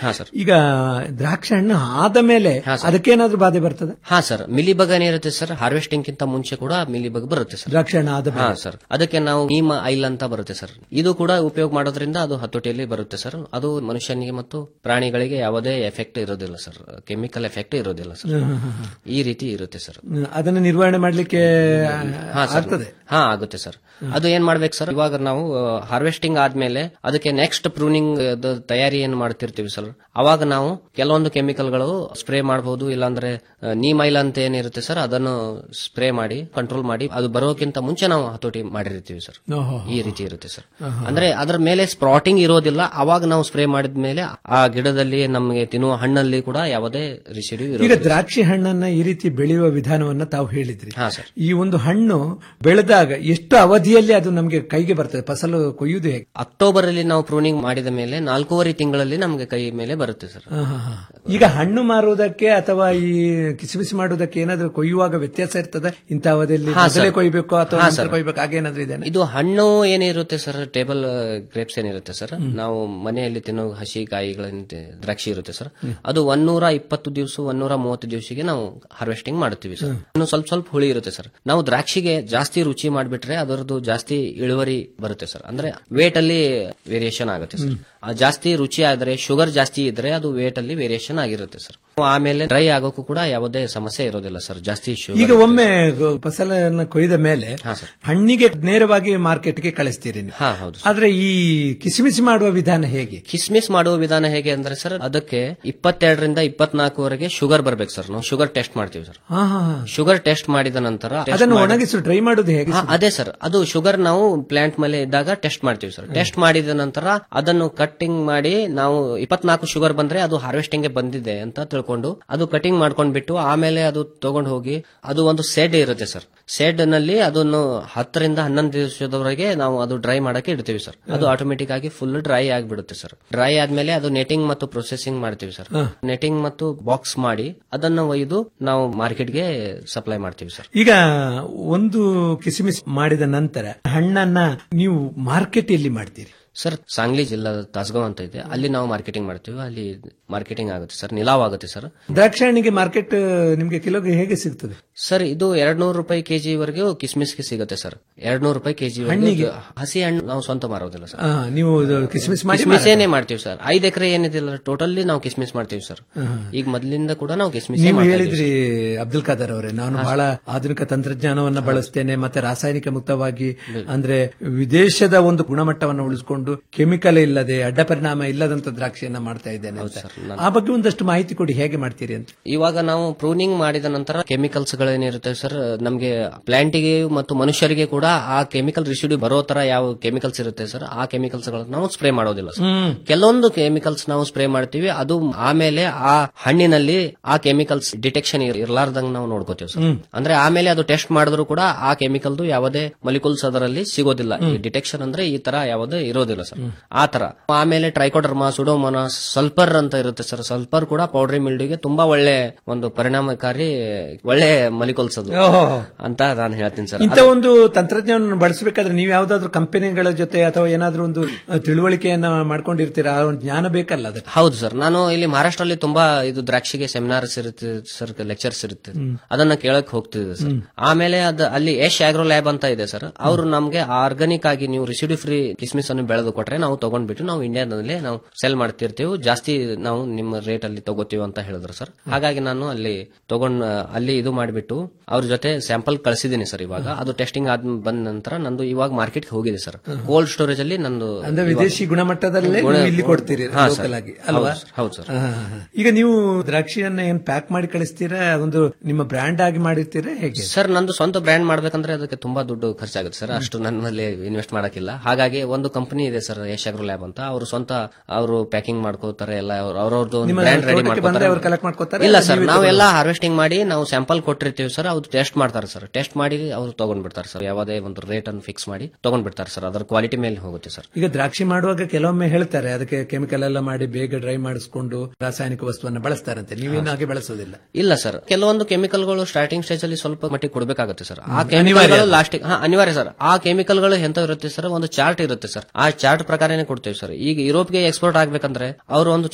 ಹಾ ಸರ್ ಈಗ ದ್ರಾಕ್ಷಿ ಹಣ್ಣು ಆದ ಮೇಲೆ ಅದಕ್ಕೇನಾದ್ರೂ ಬಾಧೆ ಬರ್ತದೆ ಹಾ ಸರ್ ಮಿಲಿಬಗ್ ಏನಿರುತ್ತೆ ಸರ್ ಹಾರ್ವೆಸ್ಟಿಂಗ್ ಗಿಂತ ಮುಂಚೆ ಕೂಡ ಮಿಲಿಬಗ್ ಬರುತ್ತೆ ಸರ್ ದ್ರಾಕ್ಷಿ ಹಣ್ಣು ಆದ ಹಾ ಮೇಲೆ ಸರ್ ಅದಕ್ಕೆ ನಾವು ನೀಮ್ ಐಲ್ ಅಂತ ಬರುತ್ತೆ ಸರ್ ಇದು ಕೂಡ ಉಪಯೋಗ ಮಾಡೋದ್ರಿಂದ ಅದು ಹತೋಟಿಯಲ್ಲಿ ಬರುತ್ತೆ ಸರ್ ಅದು ಮನುಷ್ಯನಿಗೆ ಮತ್ತು ಪ್ರಾಣಿಗಳಿಗೆ ಯಾವುದೇ ಎಫೆಕ್ಟ್ ಇರೋದಿಲ್ಲ ಸರ್ ಕೆಮಿಕಲ್ ಎಫೆಕ್ಟ್ ಇರೋದಿಲ್ಲ ಸರ್ ಹ್ಮ್, ಹ್ಮ್, ಹ್ಮ್. ಈ ರೀತಿ ಇರುತ್ತೆ ಸರ್ ಹ್ಮ್, ಅದನ್ನ ನಿರ್ವಹಣೆ ಮಾಡ್ಲಿಕ್ಕೆ ಹಾ ಸರ್ ಆಗ್ತದೆ ಹಾ ಆಗುತ್ತೆ ಸರ್ ಅದು ಏನ್ ಮಾಡ್ಬೇಕು ಸರ್ ಇವಾಗ ನಾವು ಹಾರ್ವೆಸ್ಟಿಂಗ್ ಆದ್ಮೇಲೆ ಅದಕ್ಕೆ ನೆಕ್ಸ್ಟ್ ಪ್ರೂನಿಂಗ್ ತಯಾರಿ ಏನ್ ಮಾಡ್ತಿರ್ತೀವಿ ಸರ್ ಅವಾಗ ನಾವು ಕೆಲವೊಂದು ಕೆಮಿಕಲ್ಗಳು ಸ್ಪ್ರೇ ಮಾಡಬಹುದು ಇಲ್ಲಾಂದ್ರೆ ನೀಮೈಲ್ ಅಂತ ಏನಿರುತ್ತೆ ಸರ್ ಅದನ್ನು ಸ್ಪ್ರೇ ಮಾಡಿ ಕಂಟ್ರೋಲ್ ಮಾಡಿ ಅದು ಬರೋಕ್ಕಿಂತ ಮುಂಚೆ ನಾವು ಹತೋಟಿ ಮಾಡಿರ್ತೀವಿ ಸರ್ ಓಹೋ. ಈ ರೀತಿ ಇರುತ್ತೆ ಸರ್ ಆಹಾ. ಅಂದ್ರೆ ಅದ್ರ ಮೇಲೆ ಸ್ಪ್ರಾಟಿಂಗ್ ಇರೋದಿಲ್ಲ ಅವಾಗ ನಾವು ಸ್ಪ್ರೇ ಮಾಡಿದ ಮೇಲೆ ಆ ಗಿಡದಲ್ಲಿ ನಮಗೆ ತಿನ್ನುವ ಹಣ್ಣಲ್ಲಿ ಕೂಡ ಯಾವುದೇ ರಿಸಿಡ್ಯೂ ಈಗ ಇರೋದಿಲ್ಲ ದ್ರಾಕ್ಷಿ ಹಣ್ಣನ್ನ ಈ ರೀತಿ ಬೆಳೆಯುವ ವಿಧಾನವನ್ನ ತಾವು ಹೇಳಿದ್ರಿ ಹಾ ಸರ್ ಈ ಒಂದು ಹಣ್ಣು ಬೆಳೆದಾಗ ಎಷ್ಟು ಅವಧಿಯಲ್ಲಿ ಅದು ನಮಗೆ ಕೈಗೆ ಬರ್ತದೆ ಫಸಲು ಕೊಯ್ಯುವುದು ಹೇಗೆ ಅಕ್ಟೋಬರ್ ಅಲ್ಲಿ ನಾವು ಪ್ರೂನಿಂಗ್ ಮಾಡಿದ ಮೇಲೆ ನಾಲ್ಕೂವರೆ ತಿಂಗಳಲ್ಲಿ ನಮಗೆ ಕೈ ಮೇಲೆ ಬರುತ್ತೆ ಸರ್ ಹಾ, ಹಾ, ಹಾ. ಈಗ ಹಣ್ಣು ಮಾರುವುದಕ್ಕೆ ಅಥವಾ ಈ ಕಿಸಿಬಿಸಿ ಮಾಡುವುದಕ್ಕೆ ಏನಾದ್ರೂ ಕೊಯ್ಯುವಾಗ ವ್ಯತ್ಯಾಸ ಇರ್ತದೆ ಇಂಥ ಅವಧಿಯಲ್ಲಿ ಹಾ, ಮೊದಲೇ ಸರ್. ಕೊಯ್ಬೇಕು ಅಥವಾ ಹಾ, ನಂತರ ಸರ್. ಕೊಯ್ಬೇಕು ಹಾಗೇನಾದ್ರೂ ಇದೆ ಇದು ಹಣ್ಣು ಏನಿರುತ್ತೆ ಸರ್ ಟೇಬಲ್ ಗ್ರೇಪ್ಸ್ ಏನಿರುತ್ತೆ ಸರ್ ನಾವು ಮನೆಯಲ್ಲಿ ತಿನ್ನೋ ಹಸಿ ಕಾಯಿಗಳಿಂದ ದ್ರಾಕ್ಷಿ ಇರುತ್ತೆ ಸರ್ ಅದು ಒನ್ನೂರ ಇಪ್ಪತ್ತು ದಿವಸ ಒನ್ನೂರ ಮೂವತ್ತು ದಿವಸಿಗೆ ನಾವು ಹಾರ್ವೆಸ್ಟಿಂಗ್ ಮಾಡುತ್ತೀವಿ ಸರ್ ಇನ್ನು ಸ್ವಲ್ಪ ಸ್ವಲ್ಪ ಹುಳಿ ಇರುತ್ತೆ ಸರ್ ನಾವು ದ್ರಾಕ್ಷಿಗೆ ಜಾಸ್ತಿ ರುಚಿ ಮಾಡಿಬಿಟ್ರೆ ಅದರದ್ದು ಜಾಸ್ತಿ ಇಳುವರಿ ಬರುತ್ತೆ ಸರ್ ಅಂದ್ರೆ ವೇಟ್ ಅಲ್ಲಿ ವೇರಿಯೇಷನ್ ಆಗುತ್ತೆ ಸರ್ ಆ ಜಾಸ್ತಿ ರುಚಿ ಆದ್ರೆ ಶುಗರ್ ಜಾಸ್ತಿ ಇದ್ರೆ ಅದು ವೇಟ್ ಅಲ್ಲಿ ವೇರಿಯೇಷನ್ ಆಗಿರುತ್ತೆ ಸರ್ ಆಮೇಲೆ ಡ್ರೈ ಆಗೋಕ್ಕೂ ಕೂಡ ಯಾವುದೇ ಸಮಸ್ಯೆ ಇರೋದಿಲ್ಲ ಸರ್ ಜಾಸ್ತಿ ಈಗ ಶುಗರ್ ಒಮ್ಮೆ ಗ- ಫಸಲನ್ನ ಕೊಯ್ದ ಮೇಲೆ ಹಣ್ಣಿಗೆ ನೇರವಾಗಿ ಮಾರ್ಕೆಟ್ಗೆ ಕಳಿಸ್ತೀರಿ ನೀವು. ಹಾ ಹೌದು ಆದ್ರೆ ಈ ಕಿಸಿಮಿಸಿ ಮಾಡುವ ವಿಧಾನ ಹೇಗೆ ಕಿಸ್ಮಿಸ್ ಮಾಡುವ ವಿಧಾನ ಹೇಗೆ ಅಂದ್ರೆ ಸರ್ ಅದಕ್ಕೆ ಇಪ್ಪತ್ತೆರಡರಿಂದ ಇಪ್ಪತ್ನಾಲ್ಕುವರೆಗೆ ಶುಗರ್ ಬರ್ಬೇಕು ಸರ್ ನಾವು ಶುಗರ್ ಟೆಸ್ಟ್ ಮಾಡ್ತೀವಿ ಸರ್ ಹಾ, ಹಾ, ಹಾ. ಶುಗರ್ ಟೆಸ್ಟ್ ಮಾಡಿದ ನಂತರ test ಅದನ್ನು ಮಾಡಿ- ಒಣಗಿಸಿ ಡ್ರೈ ಮಾಡೋದು ಹೇಗೆ ಹಾ, ಅದೇ ಸರ್ ಅದು ಶುಗರ್ ನಾವು ಪ್ಲಾಂಟ್ ಮೇಲೆ ಇದ್ದಾಗ ಟೆಸ್ಟ್ ಮಾಡ್ತೀವಿ ಸರ್ ಟೆಸ್ಟ್ ಮಾಡಿದ ನಂತರ ಅದನ್ನು ಕಟ್ಟಿಂಗ್ ಮಾಡಿ ನಾವು ಇಪ್ಪತ್ನಾಲ್ಕು ಶುಗರ್ ಬಂದ್ರೆ ಅದು ಹಾರ್ವೆಸ್ಟಿಂಗ್ ಬಂದಿದೆ ಅಂತ ತಿಳ್ಕೊಂಡು ಅದು ಕಟಿಂಗ್ ಮಾಡ್ಕೊಂಡ್ಬಿಟ್ಟು ಆಮೇಲೆ ಅದು ತಗೊಂಡು ಹೋಗಿ ಅದು ಒಂದು ಸೆಡ್ ಇರುತ್ತೆ ಸರ್ ಸೆಡ್ ನಲ್ಲಿ ಅದನ್ನು ಹತ್ತರಿಂದ ಹನ್ನೊಂದು ದಿವಸದವರೆಗೆ ನಾವು ಅದು ಡ್ರೈ ಮಾಡಕ್ಕೆ ಇಡ್ತೀವಿ ಸರ್ ಅದು ಆಟೋಮೆಟಿಕ್ ಆಗಿ ಫುಲ್ ಡ್ರೈ ಆಗಿಬಿಡುತ್ತೆ ಸರ್ ಡ್ರೈ ಆದ್ಮೇಲೆ ಅದು ನೆಟಿಂಗ್ ಮತ್ತು ಪ್ರೊಸೆಸಿಂಗ್ ಮಾಡ್ತೀವಿ ಸರ್ ಹಾ. ನೆಟಿಂಗ್ ಮತ್ತು ಬಾಕ್ಸ್ ಮಾಡಿ ಅದನ್ನು ಒಯ್ದು ನಾವು ಮಾರ್ಕೆಟ್ಗೆ ಸಪ್ಲೈ ಮಾಡ್ತೀವಿ ಸರ್ ಈಗ ಒಂದು ಕಿಸಿಮಿಸಿ ಮಾಡಿದ ನಂತರ ಹಣ್ಣನ್ನ ನೀವು ಮಾರ್ಕೆಟ್ ಎಲ್ಲಿ ಮಾಡ್ತೀರಿ ಸರ್ ಸಾಂಗ್ಲಿ ಜಿಲ್ಲಾ ತಾಸ್ಗಾಂವ್ ಅಂತ ಇದೆ ಅಲ್ಲಿ ನಾವು ಮಾರ್ಕೆಟಿಂಗ್ ಮಾಡ್ತೀವಿ ಅಲ್ಲಿ ಮಾರ್ಕೆಟಿಂಗ್ ಆಗುತ್ತೆ ಸರ್ ನಿಲಾವ್ ಆಗುತ್ತೆ ಸರ್ ದ್ರಾಕ್ಷಿ ಹಣ್ಣಿಗೆ ಮಾರ್ಕೆಟ್ ನಿಮ್ಗೆ ಕಿಲೋಗೆ ಹೇಗೆ ಸಿಗ್ತದೆ ಸರ್ ಇದು ಎರಡ್ ನೂರು ರೂಪಾಯಿ ಕೆಜಿ ವರೆಗೂ ಕಿಸ್ಮಿಸ್ಗೆ ಸಿಗುತ್ತೆ ಸರ್ ಎರಡ್ ನೂರು ರೂಪಾಯಿ ಕೆಜಿ ಹಣ್ಣಿಗೆ? ಹಸಿ ಹಣ್ಣು ನಾವು ಸ್ವಂತ ಮಾರೋದಿಲ್ಲ ಸರ್ ಆ, ನೀವು ಇದು ಕಿಸ್ಮಿಸ್ ಮಾಡಿ ಕಿಸ್ಮಿಸೇನೆ ಮಾಡ್ತೀವಿ ಸರ್ ಐದ್ ಎಕರೆ ಏನಿದಿಲ್ಲ ಟೋಟಲಿ ನಾವು ಕಿಸ್ಮಿಸ್ ಮಾಡ್ತೀವಿ ಸರ್ ಹಾ. ಈಗ ಮೊದಲಿಂದ ಕೂಡ ನಾವು ಕಿಸ್ಮಿಸ್ ನೀವು ಹೇಳಿದ್ರಿ ಅಬ್ದುಲ್ ಖಾದರ್ ಅವರೇ ನಾನು ಬಹಳ ಆಧುನಿಕ ತಂತ್ರಜ್ಞಾನವನ್ನ ಬಳಸ್ತೇನೆ ಮತ್ತೆ ರಾಸಾಯನಿಕ ಮುಕ್ತವಾಗಿ ಅಂದ್ರೆ ವಿದೇಶದ ಒಂದು ಗುಣಮಟ್ಟವನ್ನು ಉಳಿಸಿಕೊಂಡು ಕೆಮಿಕಲ್ ಇಲ್ಲದೆ ಅಡ್ಡ ಪರಿಣಾಮ ಇಲ್ಲದಂತ ದ್ರಾಕ್ಷಿಯನ್ನ ಮಾಡ್ತಾ ಇದ್ದೇನೆ ಅಂತ ಆ ಬಗ್ಗೆ ಒಂದಷ್ಟು ಮಾಹಿತಿ ಕೊಡಿ ಹೇಗೆ ಮಾಡ್ತೀರಿ ಅಂತ ಇವಾಗ ನಾವು ಪ್ರೂನಿಂಗ್ ಮಾಡಿದ ನಂತರ ಕೆಮಿಕಲ್ಸ್ ಗಳೇನಿರುತ್ತೆ ಸರ್ ನಮಗೆ ಪ್ಲಾಂಟಿಗೆ ಮತ್ತು ಮನುಷ್ಯರಿಗೆ ಕೂಡ ಆ ಕೆಮಿಕಲ್ ರಿಸಿಡ್ಯೂ ಬರೋ ತರ ಯಾವ ಕೆಮಿಕಲ್ಸ್ ಇರುತ್ತೆ ಸರ್ ಆ ಕೆಮಿಕಲ್ಸ್ ಗಳನ್ನ ನಾವು ಸ್ಪ್ರೇ ಮಾಡೋದಿಲ್ಲ ಸರ್ ಹ್ಮ್. ಕೆಲವೊಂದು ಕೆಮಿಕಲ್ಸ್ ನಾವು ಸ್ಪ್ರೇ ಮಾಡ್ತೀವಿ ಅದು ಆಮೇಲೆ ಆ ಹಣ್ಣಿನಲ್ಲಿ ಆ ಕೆಮಿಕಲ್ಸ್ ಡಿಟೆಕ್ಷನ್ ಇರಲಾರ್ದಂಗ್ ನಾವು ನೋಡ್ಕೋತೀವಿ ಸರ್ ಹ್ಮ್. ಅಂದ್ರೆ ಆಮೇಲೆ ಅದು ಟೆಸ್ಟ್ ಮಾಡಿದ್ರು ಕೂಡ ಆ ಕೆಮಿಕಲ್ದು ಯಾವುದೇ ಮೊಲಿಕುಲ್ಸ್ ಅದರಲ್ಲಿ ಸಿಗೋದಿಲ್ಲ ಈ ಡಿಟೆಕ್ಷನ್ ಅಂದ್ರೆ ಈ ತರ ಯಾವುದೇ ಇರೋದಿಲ್ಲ ಸರ್ ಆ ತರ ಆಮೇಲೆ ಟ್ರೈಕೋಡರ್ಮಾ ಸುಡೋಮೋನ ಸಲ್ಫರ್ ಅಂತ ಇರುತ್ತೆ ಸರ್ ಸಲ್ಫರ್ ಕೂಡ ಪೌಡ್ರಿ ಮಿಲ್ಡಿಗೆ ತುಂಬಾ ಒಳ್ಳೆ ಒಂದು ಪರಿಣಾಮಕಾರಿ ಒಳ್ಳೆ ಮೊಲಿಕುಲ್ಸ್ ಅದು ಓಹೋ. ಅಂತ ನಾನು ಹೇಳ್ತೀನಿ ಸರ್ ಇಂಥ ಒಂದು ತಂತ್ರಜ್ಞಾನ ಬಳಸಬೇಕಾದ್ರೆ ನೀವು ಯಾವ್ದಾದ್ರು ಕಂಪನಿಗಳ ಜೊತೆ ಅಥವಾ ಏನಾದ್ರೂ ಒಂದು ಅಹ್, ತಿಳುವಳಿಕೆಯನ್ನ ಮಾಡ್ಕೊಂಡಿರ್ತೀರಾ ಆ ಒಂದು ಜ್ಞಾನ ಬೇಕಲ್ಲ ಅದಕ್ಕೆ ಹೌದು ಸರ್ ನಾನು ಇಲ್ಲಿ ಮಹಾರಾಷ್ಟ್ರಲ್ಲಿ ತುಂಬಾ ಇದು ದ್ರಾಕ್ಷಿಗೆ ಸೆಮಿನಾರ್ಸ್ ಇರುತ್ತೆ ಸರ್ ಲೆಕ್ಚರ್ಸ್ ಇರುತ್ತೆ ಹ್ಮ್. ಅದನ್ನ ಕೇಳಕ್ ಹೋಗ್ತಿದೆ ಸರ್ ಹ್ಮ್. ಆಮೇಲೆ ಅದು ಅಲ್ಲಿ ಯಶ್ ಆಗ್ರೋ ಲ್ಯಾಬ್ ಅಂತ ಇದೆ ಸರ್ ಅವರು ನಮ್ಗೆ ಆರ್ಗಾನಿಕ್ ಆಗಿ ನೀವು ರಿಸಿಡಿ ಫ್ರೀ ಕಿಸ್ಮಿಸ್ ಅನ್ನು ಬೆಳೆದು ಕೊಟ್ರೆ ನಾವು ತಗೊಂಡ್ಬಿಟ್ಟು ನಾವು ಇಂಡಿಯಾದಲ್ಲಿ ನಾವು ಸೆಲ್ ಮಾಡ್ತಿರ್ತೀವಿ ಜಾಸ್ತಿ ನಾವು ನಿಮ್ಮ ರೇಟ್ ಅಲ್ಲಿ ತಗೋತೀವಿ ಅಂತ ಹೇಳಿದ್ರು ಸರ್ ಹಾಗಾಗಿ ನಾನು ಅಲ್ಲಿ ತಗೊಂಡ್ ಅಲ್ಲಿ ಇದು ಮಾಡಿಬಿಟ್ಟು ಅವ್ರ ಜೊತೆ ಸ್ಯಾಂಪಲ್ ಕಳಿಸಿದ್ದೀನಿ ಸರ್ ಇವಾಗ ಅದು ಟೆಸ್ಟಿಂಗ್ ಆದ್ ಬಂದ ನಂತರ ನಂದು ಇವಾಗ ಮಾರ್ಕೆಟ್ಗೆ ಹೋಗಿದೆ ಸರ್ ಕೋಲ್ಡ್ ಸ್ಟೋರೇಜ್ ಅಲ್ಲಿ ನಂದು ಅಂದ್ರೆ ಇವಾಗ- ವಿದೇಶಿ ಗುಣಮಟ್ಟದಲ್ಲೇ ಗುಣ- ನೀವು ಇಲ್ಲಿ ಕೊಡ್ತೀರಿ ಹಾ, ಲೋಕಲ್ ಸರ್. ಆಗಿ ಅಲ್ವಾ ಹೌದು, ಹೌದು ಸರ್ ಹಾ, ಹಾ, ಹಾ. ಈಗ ನೀವು ದ್ರಾಕ್ಷಿಯನ್ನ ಏನ್ ಪ್ಯಾಕ್ ಮಾಡಿ ಕಳಿಸ್ತೀರಾ ಒಂದು ನಿಮ್ಮ ಬ್ರ್ಯಾಂಡ್ ಆಗಿ ಮಾಡಿರ್ತೀರಾ ಹೇಗೆ ಸರ್ ನಂದು ಸ್ವಂತ ಬ್ರ್ಯಾಂಡ್ ಮಾಡ್ಬೇಕಂದ್ರೆ ಅದಕ್ಕೆ ತುಂಬಾ ದುಡ್ಡು ಖರ್ಚಾಗುತ್ತೆ ಸರ್ ಅಷ್ಟು ನನ್ನಲ್ಲಿ ಇನ್ವೆಸ್ಟ್ ಮಾಡಕ್ಕಿಲ್ಲ ಹಾಗಾಗಿ ಒಂದು ಕಂಪನಿ ಇದೆ ಸರ್ ಯಶ್ ಅಗ್ರೋ ಲ್ಯಾಬ್ ಅಂತ ಅವರು ಸ್ವಂತ ಅವರು ಪ್ಯಾಕಿಂಗ್ ಮಾಡ್ಕೋತಾರೆ ಎಲ್ಲ ಅವ್ರವ್ರದ್ದು ನಿಮ್ಮ ಬ್ರ್ಯಾಂಡ್ ರೆಡಿ ತೋಟಕ್ಕೆ ಬಂದ್ರೆ ಅವ್ರು collect ಮಾಡ್ಕೊತಾರೆ? ಇಲ್ಲ ಅಥವಾ ಸರ್ ನೀವೇ ನಾವೆಲ್ಲ ತಗೊಳ್ಳೋದು? ಹಾರ್ವೆಸ್ಟಿಂಗ್ ಮಾಡಿ ನಾವು ಸ್ಯಾಂಪಲ್ ಕೊಟ್ಟಿರ್ತೀವಿ ಸರ್ ಅವ್ರು ಟೆಸ್ಟ್ ಮಾಡ್ತಾರೆ ಸರ್ ಟೆಸ್ಟ್ ಮಾಡಿ ಅವ್ರು ತಗೊಂಡ್ಬಿಡ್ತಾರೆ ಸರ್ ಯಾವುದೇ ಒಂದು ರೇಟ್ ಅನ್ನು ಫಿಕ್ಸ್ ಮಾಡಿ ತಗೊಂಡ್ಬಿಡ್ತಾರೆ ಸರ್ ಅದರ ಕ್ವಾಲಿಟಿ ಮೇಲೆ ಹೋಗುತ್ತೆ ಸರ್ ಈಗ ದ್ರಾಕ್ಷಿ ಮಾಡುವಾಗ ಕೆಲವೊಮ್ಮೆ ಹೇಳ್ತಾರೆ ಅದಕ್ಕೆ ಕೆಮಿಕಲ್ ಎಲ್ಲ ಮಾಡಿ ಬೇಗ ಡ್ರೈ ಮಾಡಿಸ್ಕೊಂಡು ರಾಸಾಯನಿಕ ವಸ್ತುವನ್ನ ಬಳಸ್ತಾರಂತೆ ನೀವೇನು ಹಾಗೆ ಬಳಸೋದಿಲ್ಲ ಇಲ್ಲ ಸರ್ ಕೆಲವೊಂದು ಕೆಮಿಕಲ್ಗಳು ಸ್ಟಾರ್ಟಿಂಗ್ ಸ್ಟೇಜ್ ಅಲ್ಲಿ ಸ್ವಲ್ಪ ಮಟ್ಟಿಗೆ ಕೊಡಬೇಕಾಗುತ್ತೆ ಸರ್ ಆ ಹ್ಮ್. ಕೆಮಿಕಲ್ಗಳು ಅನಿವಾರ್ಯ. ಲಾಸ್ಟಿಗೆ ಹಾ ಅನಿವಾರ್ಯ ಸರ್ ಆ ಕೆಮಿಕಲ್ಗಳು ಎಂತ ಇರುತ್ತೆ ಸರ್ ಒಂದು ಚಾರ್ಟ್ ಇರುತ್ತೆ ಸರ್ ಆ ಚಾರ್ಟ್ ಪ್ರಕಾರನೇ ಕೊಡ್ತೇವೆ ಸರ್ ಈಗ ಯುರೋಪ್ಗೆ ಎಕ್ಸ್ಪೋರ್ಟ್ ಆಗ್ಬೇಕಂದ್ರೆ ಅವರು ಒಂದು ಚಾರ್ಟ್ ಕೊಟ್ಟಿರ್ತಾರೆ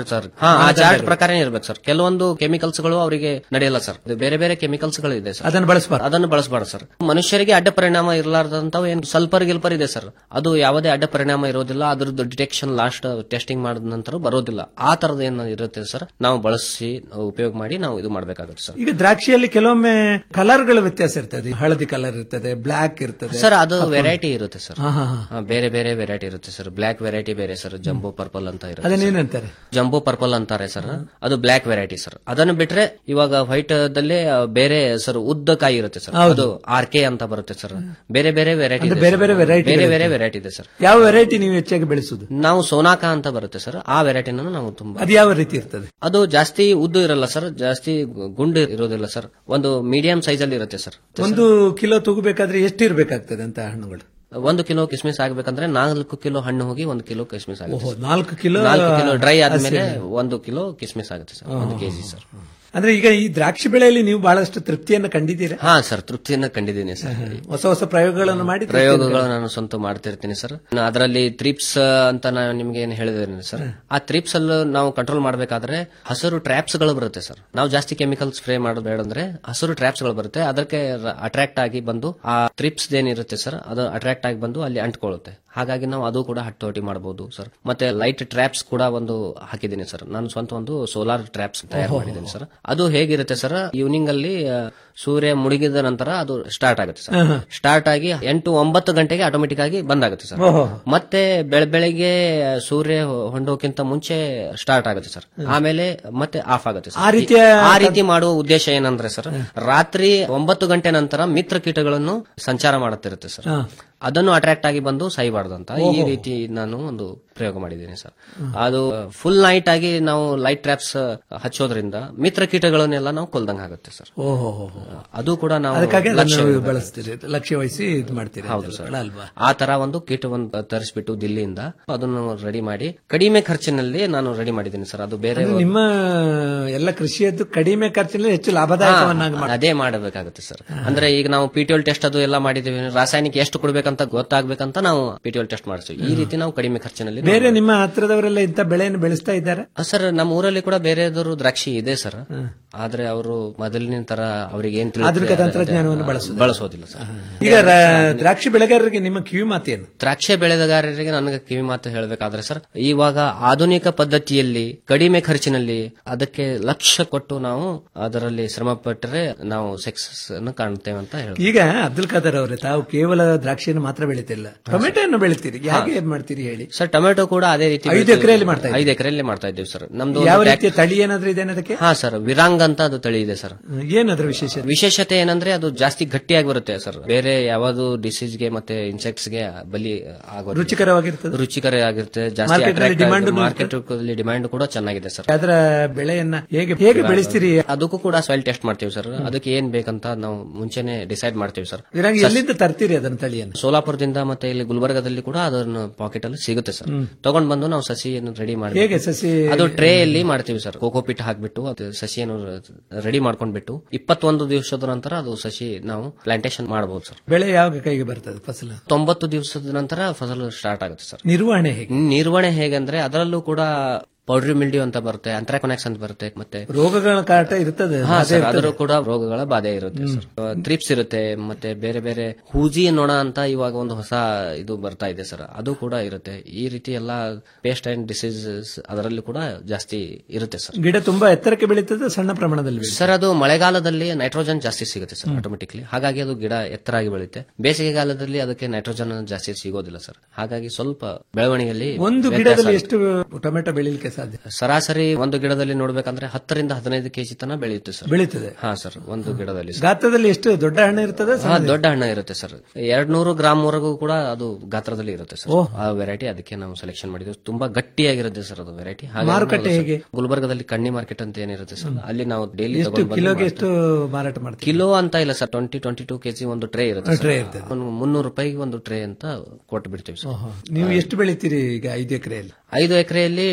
ಸರ್ ಹಾ ಆ ಚಾರ್ಟ್ ಪ್ರಕಾರ ಇರ್ಬೇಕು ಸರ್ ಕೆಲವೊಂದು ಕೆಮಿಕಲ್ಸ್ ಗಳು ಅವರಿಗೆ ನಡೆಯಲ್ಲ ಸರ್ ಇದು ಬೇರೆ ಬೇರೆ ಕೆಮಿಕಲ್ಸ್ ಗಳು ಇದೆ ಸರ್ ಅದನ್ನು ಬಳಸಬಾರ್ದು ಅದನ್ನು ಬಳಸಬಾರ್ದು ಸರ್ ಮನುಷ್ಯರಿಗೆ ಅಡ್ಡ ಪರಿಣಾಮ ಇರಲಾರ್ದಂತವು ಏನ್ ಸಲ್ಪರ್ ಗಿಲ್ಪರ್ ಇದೆ ಸರ್ ಅದು ಯಾವುದೇ ಅಡ್ಡ ಪರಿಣಾಮ ಇರೋದಿಲ್ಲ ಅದ್ರದ್ದು ಡಿಟೆಕ್ಷನ್ ಲಾಸ್ಟ್ ಟೆಸ್ಟಿಂಗ್ ಮಾಡಿದ ನಂತರ ಬರೋದಿಲ್ಲ ಆ ತರದ ಏನು ಇರುತ್ತೆ ಸರ್ ನಾವು ಬಳಸಿ ಉಪಯೋಗ ಮಾಡಿ ನಾವು ಇದು ಮಾಡಬೇಕಾಗುತ್ತೆ ಸರ್ ಈಗ ದ್ರಾಕ್ಷಿಯಲ್ಲಿ ಕೆಲವೊಮ್ಮೆ ಕಲರ್ಗಳ ವ್ಯತ್ಯಾಸ ಇರ್ತದೆ ಹಳದಿ ಕಲರ್ ಇರ್ತದೆ ಬ್ಲಾಕ್ ಇರ್ತದೆ ಸರ್ ಅದು ವೆರೈಟಿ ಇರುತ್ತೆ ಸರ್ ಹಾ, ಹಾ, ಹಾ. ಹಾ, ಬೇರೆ ಬೇರೆ ವೆರೈಟಿ ಇರುತ್ತೆ ಸರ್ ಬ್ಲಾಕ್ ವೆರೈಟಿ ಬೇರೆ ಸರ್ ಜಂಬೋ ಪರ್ಪಲ್ ಅಂತ ಇರುತ್ತೆ ಅದನ್ನೇನಂತಾರೆ ಜಂಬೋ ಪರ್ಪಲ್ ಅಂತಾರೆ ಸರ್ ಅದು ಬ್ಲಾಕ್ ವೆರೈಟಿ ಸರ್ ಅದನ್ನು ಬಿಟ್ರೆ ಇವಾಗ ವೈಟ್ ದಲ್ಲೇ ಆ, ಬೇರೆ ಸರ್ ಉದ್ದ ಕಾಯಿ ಇರುತ್ತೆ ಸರ್ ಹೌದು. ಅದು ಆರ್ ಕೆ ಅಂತ ಬರುತ್ತೆ ಸರ್ ಬೇರೆ ಬೇರೆ ವೆರೈಟಿ ಅಂದ್ರೆ ಬೇರೆ ಬೇರೆ variety ಬೇರೆ ಬೇರೆ ಗಳಿರುತ್ತೆ. ವೆರೈಟಿ ಇದೆ ಸರ್ ಯಾವ ವೆರೈಟಿ ನೀವು ಹೆಚ್ಚಾಗಿ ಬೆಳೆಸುದು ನಾವು ಸೋನಾಕ ಅಂತ ಬರುತ್ತೆ ಸರ್ ಆ ವೆರೈಟಿನ ನಾವು ತುಂಬಾ ಅದು ಯಾವ ರೀತಿ ಇರ್ತದೆ ಅದು ಜಾಸ್ತಿ ಉದ್ದು ಇರಲ್ಲ ಸರ್ ಜಾಸ್ತಿ ಗುಂಡು ಇರೋದಿಲ್ಲ ಸರ್ ಒಂದು ಮೀಡಿಯಂ ಸೈಜ್ ಅಲ್ಲಿ ಇರುತ್ತೆ ಸರ್ ಒಂದು ಕಿಲೋ ತೂಗಬೇಕಾದ್ರೆ ಎಷ್ಟು ಇರಬೇಕಾಗ್ತದೆ ಅಂತ ಹಣ್ಣುಗಳು ಒಂದು ಕಿಲೋ ಕಿಸ್ಮಿಸ್ ಆಗ್ಬೇಕಂದ್ರೆ ನಾಲ್ಕು ಕಿಲೋ ಹಣ್ಣು ಹೋಗಿ ಒಂದು ಕಿಲೋ ಕಿಸ್ಮಿಸ್ ಆಗುತ್ತೆ ಓಹೋ, ಸರ್. ನಾಲ್ಕು ಕಿಲೋ ನಾಲ್ಕು ಕಿಲೋ ಡ್ರೈ ಹಸಿ ಆದ್ಮೇಲೆ ಹಣ್ಣು. ಒಂದು ಕಿಲೋ ಕಿಸ್ಮಿಸ್ ಆಗುತ್ತೆ ಸರ್ ಒಂದು ಕೆಜಿ ಸರ್ ಅಂದ್ರೆ ಈಗ ಈ ದ್ರಾಕ್ಷಿ ಬೆಳೆಯಲ್ಲಿ ನೀವು ಬಹಳಷ್ಟು ತೃಪ್ತಿಯನ್ನು ಕಂಡಿದ್ದೀರಾ ಹಾ ಸರ್ ತೃಪ್ತಿಯನ್ನ ಕಂಡಿದ್ದೀನಿ ಸರ್ ಹೊಸ ಹೊಸ ಪ್ರಯೋಗಗಳನ್ನು ಮಾಡಿ ಪ್ರಯೋಗಗಳು ನಾನು ಸ್ವಂತ ಮಾಡ್ತಿರ್ತೀನಿ ಸರ್ ಅದರಲ್ಲಿ ತ್ರಿಪ್ಸ್ ಅಂತ ನಾನು ನಿಮ್ಗೆ ಏನ್ ಹೇಳಿದ್ದೇನೆ ಸರ್ ಆ ತ್ರಿಪ್ಸ್ ಅಲ್ಲಿ ನಾವು ಕಂಟ್ರೋಲ್ ಮಾಡಬೇಕಾದ್ರೆ ಹಸಿರು ಟ್ರ್ಯಾಪ್ಸ್ ಗಳು ಬರುತ್ತೆ ಸರ್ ನಾವು ಜಾಸ್ತಿ ಕೆಮಿಕಲ್ ಸ್ಪ್ರೇ ಮಾಡೋದು ಬೇಡ ಅಂದ್ರೆ ಹಸಿರು ಟ್ರ್ಯಾಪ್ಸ್ ಗಳು ಬರುತ್ತೆ ಅದಕ್ಕೆ ಅಟ್ರಾಕ್ಟ್ ಆಗಿ ಬಂದು ಆ ತ್ರಿಪ್ಸ್ ಏನಿರುತ್ತೆ ಸರ್ ಅದು ಅಟ್ರಾಕ್ಟ್ ಆಗಿ ಬಂದು ಅಲ್ಲಿ ಅಂಟ್ಕೊಳ್ಳುತ್ತೆ ಹಾಗಾಗಿ ನಾವು ಅದು ಕೂಡ ಹಟ್ಟೋಟಿ ಮಾಡಬಹುದು ಸರ್ ಮತ್ತೆ ಲೈಟ್ ಟ್ರ್ಯಾಪ್ಸ್ ಕೂಡ ಒಂದು ಹಾಕಿದ್ದೀನಿ ಸರ್ ನಾನು ಸ್ವಂತ ಒಂದು ಸೋಲಾರ್ ಟ್ರ್ಯಾಪ್ಸ್ ತಯಾರು ಓಹೋ. ಮಾಡಿದ್ದೀನಿ ಸರ್ ಅದು ಹೇಗಿರುತ್ತೆ ಸರ್ ಈವ್ನಿಂಗ್ ಅಲ್ಲಿ ಆ, ಸೂರ್ಯ ಮುಳುಗಿದ ನಂತರ ಅದು ಸ್ಟಾರ್ಟ್ ಆಗುತ್ತೆ ಸರ್ ಆಹಾ. ಸ್ಟಾರ್ಟ್ ಆಗಿ ಎಂಟು ಒಂಬತ್ತು ಗಂಟೆಗೆ ಆಟೋಮೆಟಿಕ್ ಆಗಿ ಬಂದಾಗುತ್ತೆ ಸರ್ ಓಹೋ. ಮತ್ತೆ ಬೆಳ ಬೆಳಿಗ್ಗೆ ಸೂರ್ಯ ಹೊಂಡೋಕ್ಕಿಂತ ಮುಂಚೆ ಸ್ಟಾರ್ಟ್ ಆಗುತ್ತೆ ಸರ್ ಆಮೇಲೆ ಮತ್ತೆ ಆಫ್ ಆಗುತ್ತೆ ಸರ್ ಆ ರೀತಿಯ- ಆ ರೀತಿ ಮಾಡುವ ಉದ್ದೇಶ ಏನಂದ್ರೆ ಸರ್ ರಾತ್ರಿ ಒಂಬತ್ತು ಗಂಟೆ ನಂತರ ಮಿತ್ರ ಕೀಟಗಳನ್ನು ಸಂಚಾರ ಮಾಡುತ್ತಿರುತ್ತೆ ಸರ್ ಹಾ. ಅದನ್ನು ಅಟ್ರಾಕ್ಟ್ ಆಗಿ ಬಂದು ಸಾಯಬಾರ್ದು ಅಂತ ಈ ಓಹೋ. ರೀತಿ ನಾನು ಒಂದು ಪ್ರಯೋಗ ಮಾಡಿದ್ದೀನಿ ಸರ್ ಅದು ಫುಲ್ ನೈಟ್ ಆಗಿ ನಾವು ಲೈಟ್ ಟ್ರ್ಯಾಪ್ಸ್ ಹಚ್ಚೋದ್ರಿಂದ ಮಿತ್ರ ಕೀಟಗಳನ್ನೆಲ್ಲ ನಾವು ಕೊಲ್ದಂಗ ಆಗುತ್ತೆ ಸರ್ ಓಹೋ ಅದು ಕೂಡ ನಾವು ಅದಕ್ಕಾಗಿ ಅದನ್ನು ಲಕ್ಷ್ಯ ಬಳಸ್ತೀರಿ ಲಕ್ಷ್ಯ ವಹಿಸಿ ಇದು ಮಾಡ್ತೀರಿ ಹೌದು ಅಂತ ಸರ್ ಅಲ್ಲ ಅಲ್ವಾ ಆ ತರ ಒಂದು ಕೀಟವನ್ನು ತರಿಸ್ಬಿಟ್ಟು ದಿಲ್ಲಿಯಿಂದ ಅದನ್ನು ರೆಡಿ ಮಾಡಿ ಕಡಿಮೆ ಖರ್ಚಿನಲ್ಲಿ ನಾನು ರೆಡಿ ಮಾಡಿದ್ದೀನಿ ಸರ್ ಅದು ಬೇರೆ ಅಂದ್ರೆ ನಿಮ್ಮ ಎಲ್ಲ ಕೃಷಿಯದ್ದು ಕಡಿಮೆ ಖರ್ಚಿನಲ್ಲಿ ಹೆಚ್ಚು ಲಾಭದಾಯಕವನ್ನಾಗಿ ಹಾ, ಮಾಡಿ ಅದೇ ಮಾಡಬೇಕಾಗುತ್ತೆ ಸರ್ ಅಂದ್ರೆ ಈಗ ನಾವು ಪಿಟಿಒಲ್ ಟೆಸ್ಟ್ ಅದು ಎಲ್ಲ ಮಾಡಿದೀವಿ ರಾಸಾಯನಿಕ ಎಷ್ಟು ಕೊಡ್ಬೇಕಂತ ಗೊತ್ತಾಗ್ಬೇಕಂತ ನಾವು ಪಿಟಿಒಲ್ ಟೆಸ್ಟ್ ಮಾಡಿಸ್ತೀವಿ ಈ ರೀತಿ ನಾವು ಕಡಿಮೆ ಖರ್ಚಿನಲ್ಲಿ ಬೇರೆ ನಿಮ್ಮ ಹತ್ರದವರೆಲ್ಲ ಇಂಥ ಬೆಳೆಯನ್ನು ಬೆಳೆಸ್ತಾ ಇದ್ದಾರೆ ಆ, ಸರ್ ನಮ್ಮ ಊರಲ್ಲಿ ಕೂಡ ಬೇರೆದವರು ದ್ರಾಕ್ಷಿ ಇದೆ ಸರ್ ಆದ್ರೆ ಅವರು ಮೊದಲಿನ ತರ ಅವರಿಗೆ ಏನ್ ತಿಳಿಯುತ್ತೆ ಆಧುನಿಕ ಅದೇ- ತಂತ್ರಜ್ಞಾನವನ್ನು ಬಳಸುವುದಿಲ್ಲ. ಬಳಸೋದಿಲ್ಲ ಸರ್ ಈಗ ರ- ದ್ರಾಕ್ಷಿ ಬೆಳೆಗಾರರಿಗೆ ನಿಮ್ಮ ಕಿವಿ ಮಾತೇನು ದ್ರಾಕ್ಷಿ ಬೆಳೆಗಾರರಿಗೆ ನನಗೆ ಕಿವಿ ಮಾತು ಹೇಳಬೇಕಾದ್ರೆ ಸರ್ ಇವಾಗ ಆಧುನಿಕ ಪದ್ಧತಿಯಲ್ಲಿ ಕಡಿಮೆ ಖರ್ಚಿನಲ್ಲಿ ಅದಕ್ಕೆ ಲಕ್ಷ್ಯ ಕೊಟ್ಟು ನಾವು ಅದರಲ್ಲಿ ಶ್ರಮ ಪಟ್ಟರೆ ನಾವು ಸಕ್ಸಸ್ ಅನ್ನು ಕಾಣ್ತೇವೆ ಅಂತ ಹೇಳ್ತೀವಿ ಈಗ ಅಬ್ದುಲ್ ಖಾದರ್ ಅವರೇ ತಾವು ಕೇವಲ ದ್ರಾಕ್ಷಿಯನ್ನು ಮಾತ್ರ ಬೆಳಿತಿಲ್ಲ ಟೊಮೆಟೊಯನ್ನು ಬೆಳಿತೀರಿ ಹೇಗೆ ಏನ್ ಮಾಡ್ತೀರಿ ಹೇಳಿ ಸರ್ ಟೊಮೆಟೊ ಕೂಡ ಅದೇ ರೀತಿ ಐದು ಬೆಳಿತೀವಿ. ಎಕರೆಯಲ್ಲಿ ಮಾಡ್ತಾ ಇದ್ದೀರಿ? ಐದು ಎಕರೆಯಲ್ಲಿ ಮಾಡ್ತಾ ಇದ್ದೀವಿ ಸರ್ ನಮ್ದು ಯಾವ ಒಂದು ರೀತಿಯ ತಳಿ ಏನಾದ್ರೂ ಇದೆ ಅದಕ್ಕೆ ಹಾ ಸರ್ ವಿರಾಂಗ್ ಅಂತ ಅದು ತಳಿ ಇದೆ ಸರ್ ಏನದ್ರ ವಿಶೇಷ ವಿಶೇಷತೆ ಏನಂದ್ರೆ ಅದು ಜಾಸ್ತಿ ಗಟ್ಟಿಯಾಗಿ ಬರುತ್ತೆ ಸರ್ ಬೇರೆ ಯಾವುದು ಡಿಸೀಸ್ ಗೆ ಮತ್ತೆ ಇನ್ಸೆಕ್ಟ್ಸ್ ಗೆ ಬಲಿ ಆಗೋದಿಲ್ಲ ರುಚಿಕರವಾಗಿರ್ತದೆ ರುಚಿಕರ ಆಗಿರುತ್ತೆ ಜಾಸ್ತಿ Market ನಲ್ಲಿ demand ನು ಮಾರ್ಕೆಟ್ ಡಿಮ್ಯಾಂಡ್ ಕೂಡ ಚೆನ್ನಾಗಿದೆ ಸರ್ ಅದರ ಬೆಳೆಯನ್ನ ಹೇಗೆ ಹೇಗೆ ಬೆಳೆಸ್ತೀರಿ ಅದಕ್ಕೂ ಕೂಡ ಸಾಯಿಲ್ ಟೆಸ್ಟ್ ಮಾಡ್ತೀವಿ ಸರ್ ಅದಕ್ಕೆ ಏನ್ ಬೇಕಂತ ನಾವು ಮುಂಚೆನೆ ಡಿಸೈಡ್ ಮಾಡ್ತೀವಿ ಸರ್ ವಿರಾಂಗ್ ಎಲ್ಲಿಂದ ತರ್ತೀರಿ ಅದನ್ನ ತಳಿಯನ್ನು ಸೋಲಾಪುರದಿಂದ ಮತ್ತೆ ಇಲ್ಲಿ ಗುಲ್ಬರ್ಗದಲ್ಲಿ ಕೂಡ ಅದನ್ನು ಪಾಕೆಟ್ ಅಲ್ಲಿ ಸಿಗುತ್ತೆ ಸರ್ ತಗೊಂಡ್ ಬಂದು ನಾವು ಸಸಿಯನ್ನು ರೆಡಿ ಮಾಡಿ ಹೇಗೆ ಸಸಿ ಅದು ಟ್ರೇ ಅಲ್ಲಿ ಮಾಡ್ತೀವಿ ಸರ್ ಕೋಕೋಪಿಟ್ ಹಾಕ್ಬಿಟ್ಟು ಅದು ಸಸಿಯನ್ನು ರೆಡಿ ಮಾಡ್ಕೊಂಡ್ಬಿಟ್ಟು ಇಪ್ಪತ್ತೊಂದು ದಿವಸದ ನಂತರ ಅದು ಸಸಿ ನಾವು ಪ್ಲಾಂಟೇಶನ್ ಮಾಡಬಹುದು ಸರ್ ಬೆಳೆ ಯಾವಾಗ ಕೈಗೆ ಬರ್ತದೆ ಫಸಲು ತೊಂಬತ್ತು ದಿವಸದ ನಂತರ ಫಸಲು ಸ್ಟಾರ್ಟ್ ಆಗುತ್ತೆ ಸರ್ ನಿರ್ವಹಣೆ ಹೇಗೆ ನಿರ್ವಹಣೆ ಹೇಗಂದ್ರೆ ಅದರಲ್ಲೂ ಕೂಡ ಪೌಡ್ರಿ ಮಿಲ್ಡ್ಯೂ ಅಂತ ಬರುತ್ತೆ ಅಂತ್ರಾಕೊನೆಕ್ಸ್ ಅಂತ ಬರುತ್ತೆ ಮತ್ತೆ ರೋಗಗಳ ಕಾಟ ಇರ್ತದೆ ಹಾ ಬಾಧೆ ಸರ್ ಇರ್ತದೆ. ಅದರ ಕೂಡ ರೋಗಗಳ ಬಾಧೆ ಇರುತ್ತೆ ಸರ್ ತ್ರಿಪ್ಸ್ ಇರುತ್ತೆ ಮತ್ತೆ ಬೇರೆ ಬೇರೆ ಹೂಜಿ ನೊಣ ಅಂತ ಇವಾಗ ಒಂದು ಹೊಸ ಇದು ಬರ್ತಾ ಇದೆ ಸರ್ ಅದು ಕೂಡ ಇರುತ್ತೆ ಈ ರೀತಿ ಎಲ್ಲ ಪೇಸ್ಟ್ ಅಂಡ್ ಡಿಸೀಸಸ್ ಅದರಲ್ಲಿ ಕೂಡ ಜಾಸ್ತಿ ಇರುತ್ತೆ ಸರ್ ಗಿಡ ತುಂಬಾ ಎತ್ತರಕ್ಕೆ ಬೆಳೀತದೆ ಸಣ್ಣ ಪ್ರಮಾಣದಲ್ಲಿ ಬೆಳೀತದೆ. ಸರ್ ಅದು ಮಳೆಗಾಲದಲ್ಲಿ ನೈಟ್ರೋಜನ್ ಜಾಸ್ತಿ ಸಿಗುತ್ತೆ ಸರ್ ಆಟೋಮೆಟಿಕ್ಲಿ ಹಾಗಾಗಿ ಅದು ಗಿಡ ಎತ್ತರಾಗಿ ಬೆಳೆಯುತ್ತೆ ಬೇಸಿಗೆಗಾಲದಲ್ಲಿ ಅದಕ್ಕೆ ನೈಟ್ರೋಜನ್ ಜಾಸ್ತಿ ಸಿಗೋದಿಲ್ಲ ಸರ್ ಹಾಗಾಗಿ ಸ್ವಲ್ಪ ಬೆಳವಣಿಗೆಯಲ್ಲಿ ಒಂದು ವ್ಯತ್ಯಾಸ ಗಿಡದಲ್ಲಿ ಆಗುತ್ತೆ. ಎಷ್ಟು ಟೊಮೆಟೊ ಬೆಳೀಲಿಕ್ಕೆ ಸಾಧ್ಯ ಸರಾಸರಿ ಒಂದು ಗಿಡದಲ್ಲಿ ನೋಡ್ಬೇಕಂದ್ರೆ ಹತ್ತರಿಂದ ಹದಿನೈದು ಕೆಜಿ ತನ ಬೆಳೆಯುತ್ತೆ ಸರ್ ಬೆಳೀತದೆ ಹಾ ಸರ್ ಒಂದು ಗಿಡದಲ್ಲಿ ಸರ್. ಗಾತ್ರದಲ್ಲಿ ಎಷ್ಟು ದೊಡ್ಡ ಹಣ್ಣು ಇರ್ತದೆ ಹಾ ದೊಡ್ಡ ಹಣ್ಣು ಇರುತ್ತೆ ಸರ್ ಎರಡ್ ನೂರು ಗ್ರಾಮ್ ವರೆಗೂ ಕೂಡ ಅದು ಗಾತ್ರದಲ್ಲಿ ಇರುತ್ತೆ ಸರ್ ಓಹ್. ಆ ವೆರೈಟಿ ಅದಕ್ಕೆ ನಾವು ಸೆಲೆಕ್ಷನ್ ಮಾಡಿದ್ವಿ ತುಂಬಾ ಗಟ್ಟಿಯಾಗಿರುತ್ತೆ ಸರ್ ಅದು ವೆರೈಟಿ ಮಾರುಕಟ್ಟೆ ಹೇಗೆ? ಗುಲ್ಬರ್ಗದಲ್ಲಿ ಕಣ್ಣಿ ಮಾರ್ಕೆಟ್ ಅಂತ ಏನಿರುತ್ತೆ ಸರ್ ಅಲ್ಲಿ ನಾವು ಡೈಲಿ ಎಷ್ಟು ಕಿಲೋಗೆ ಎಷ್ಟು ಮಾರಾಟ ಮಾಡ್ತೀವಿ ಕಿಲೋ ಅಂತ ಇಲ್ಲ sir twenty twenty two KG ಒಂದು ಟ್ರೇ ಇರುತ್ತೆ ಟ್ರೇ ಇರ್ತದೆ. ಒಂದು ಮುನ್ನೂರು ರೂಪಾಯಿಗೆ ಒಂದು ಟ್ರೇ ಅಂತ ಕೊಟ್ಟು ಬಿಡ್ತೀವಿ ಸರ್ ನೀವು ಎಷ್ಟು ಬೆಳಿತೀರಿ ಈಗ ಐದು ಎಕರೆಯಲ್ಲಿ ಐದು ಎಕರೆಯಲ್ಲಿ ದಿನ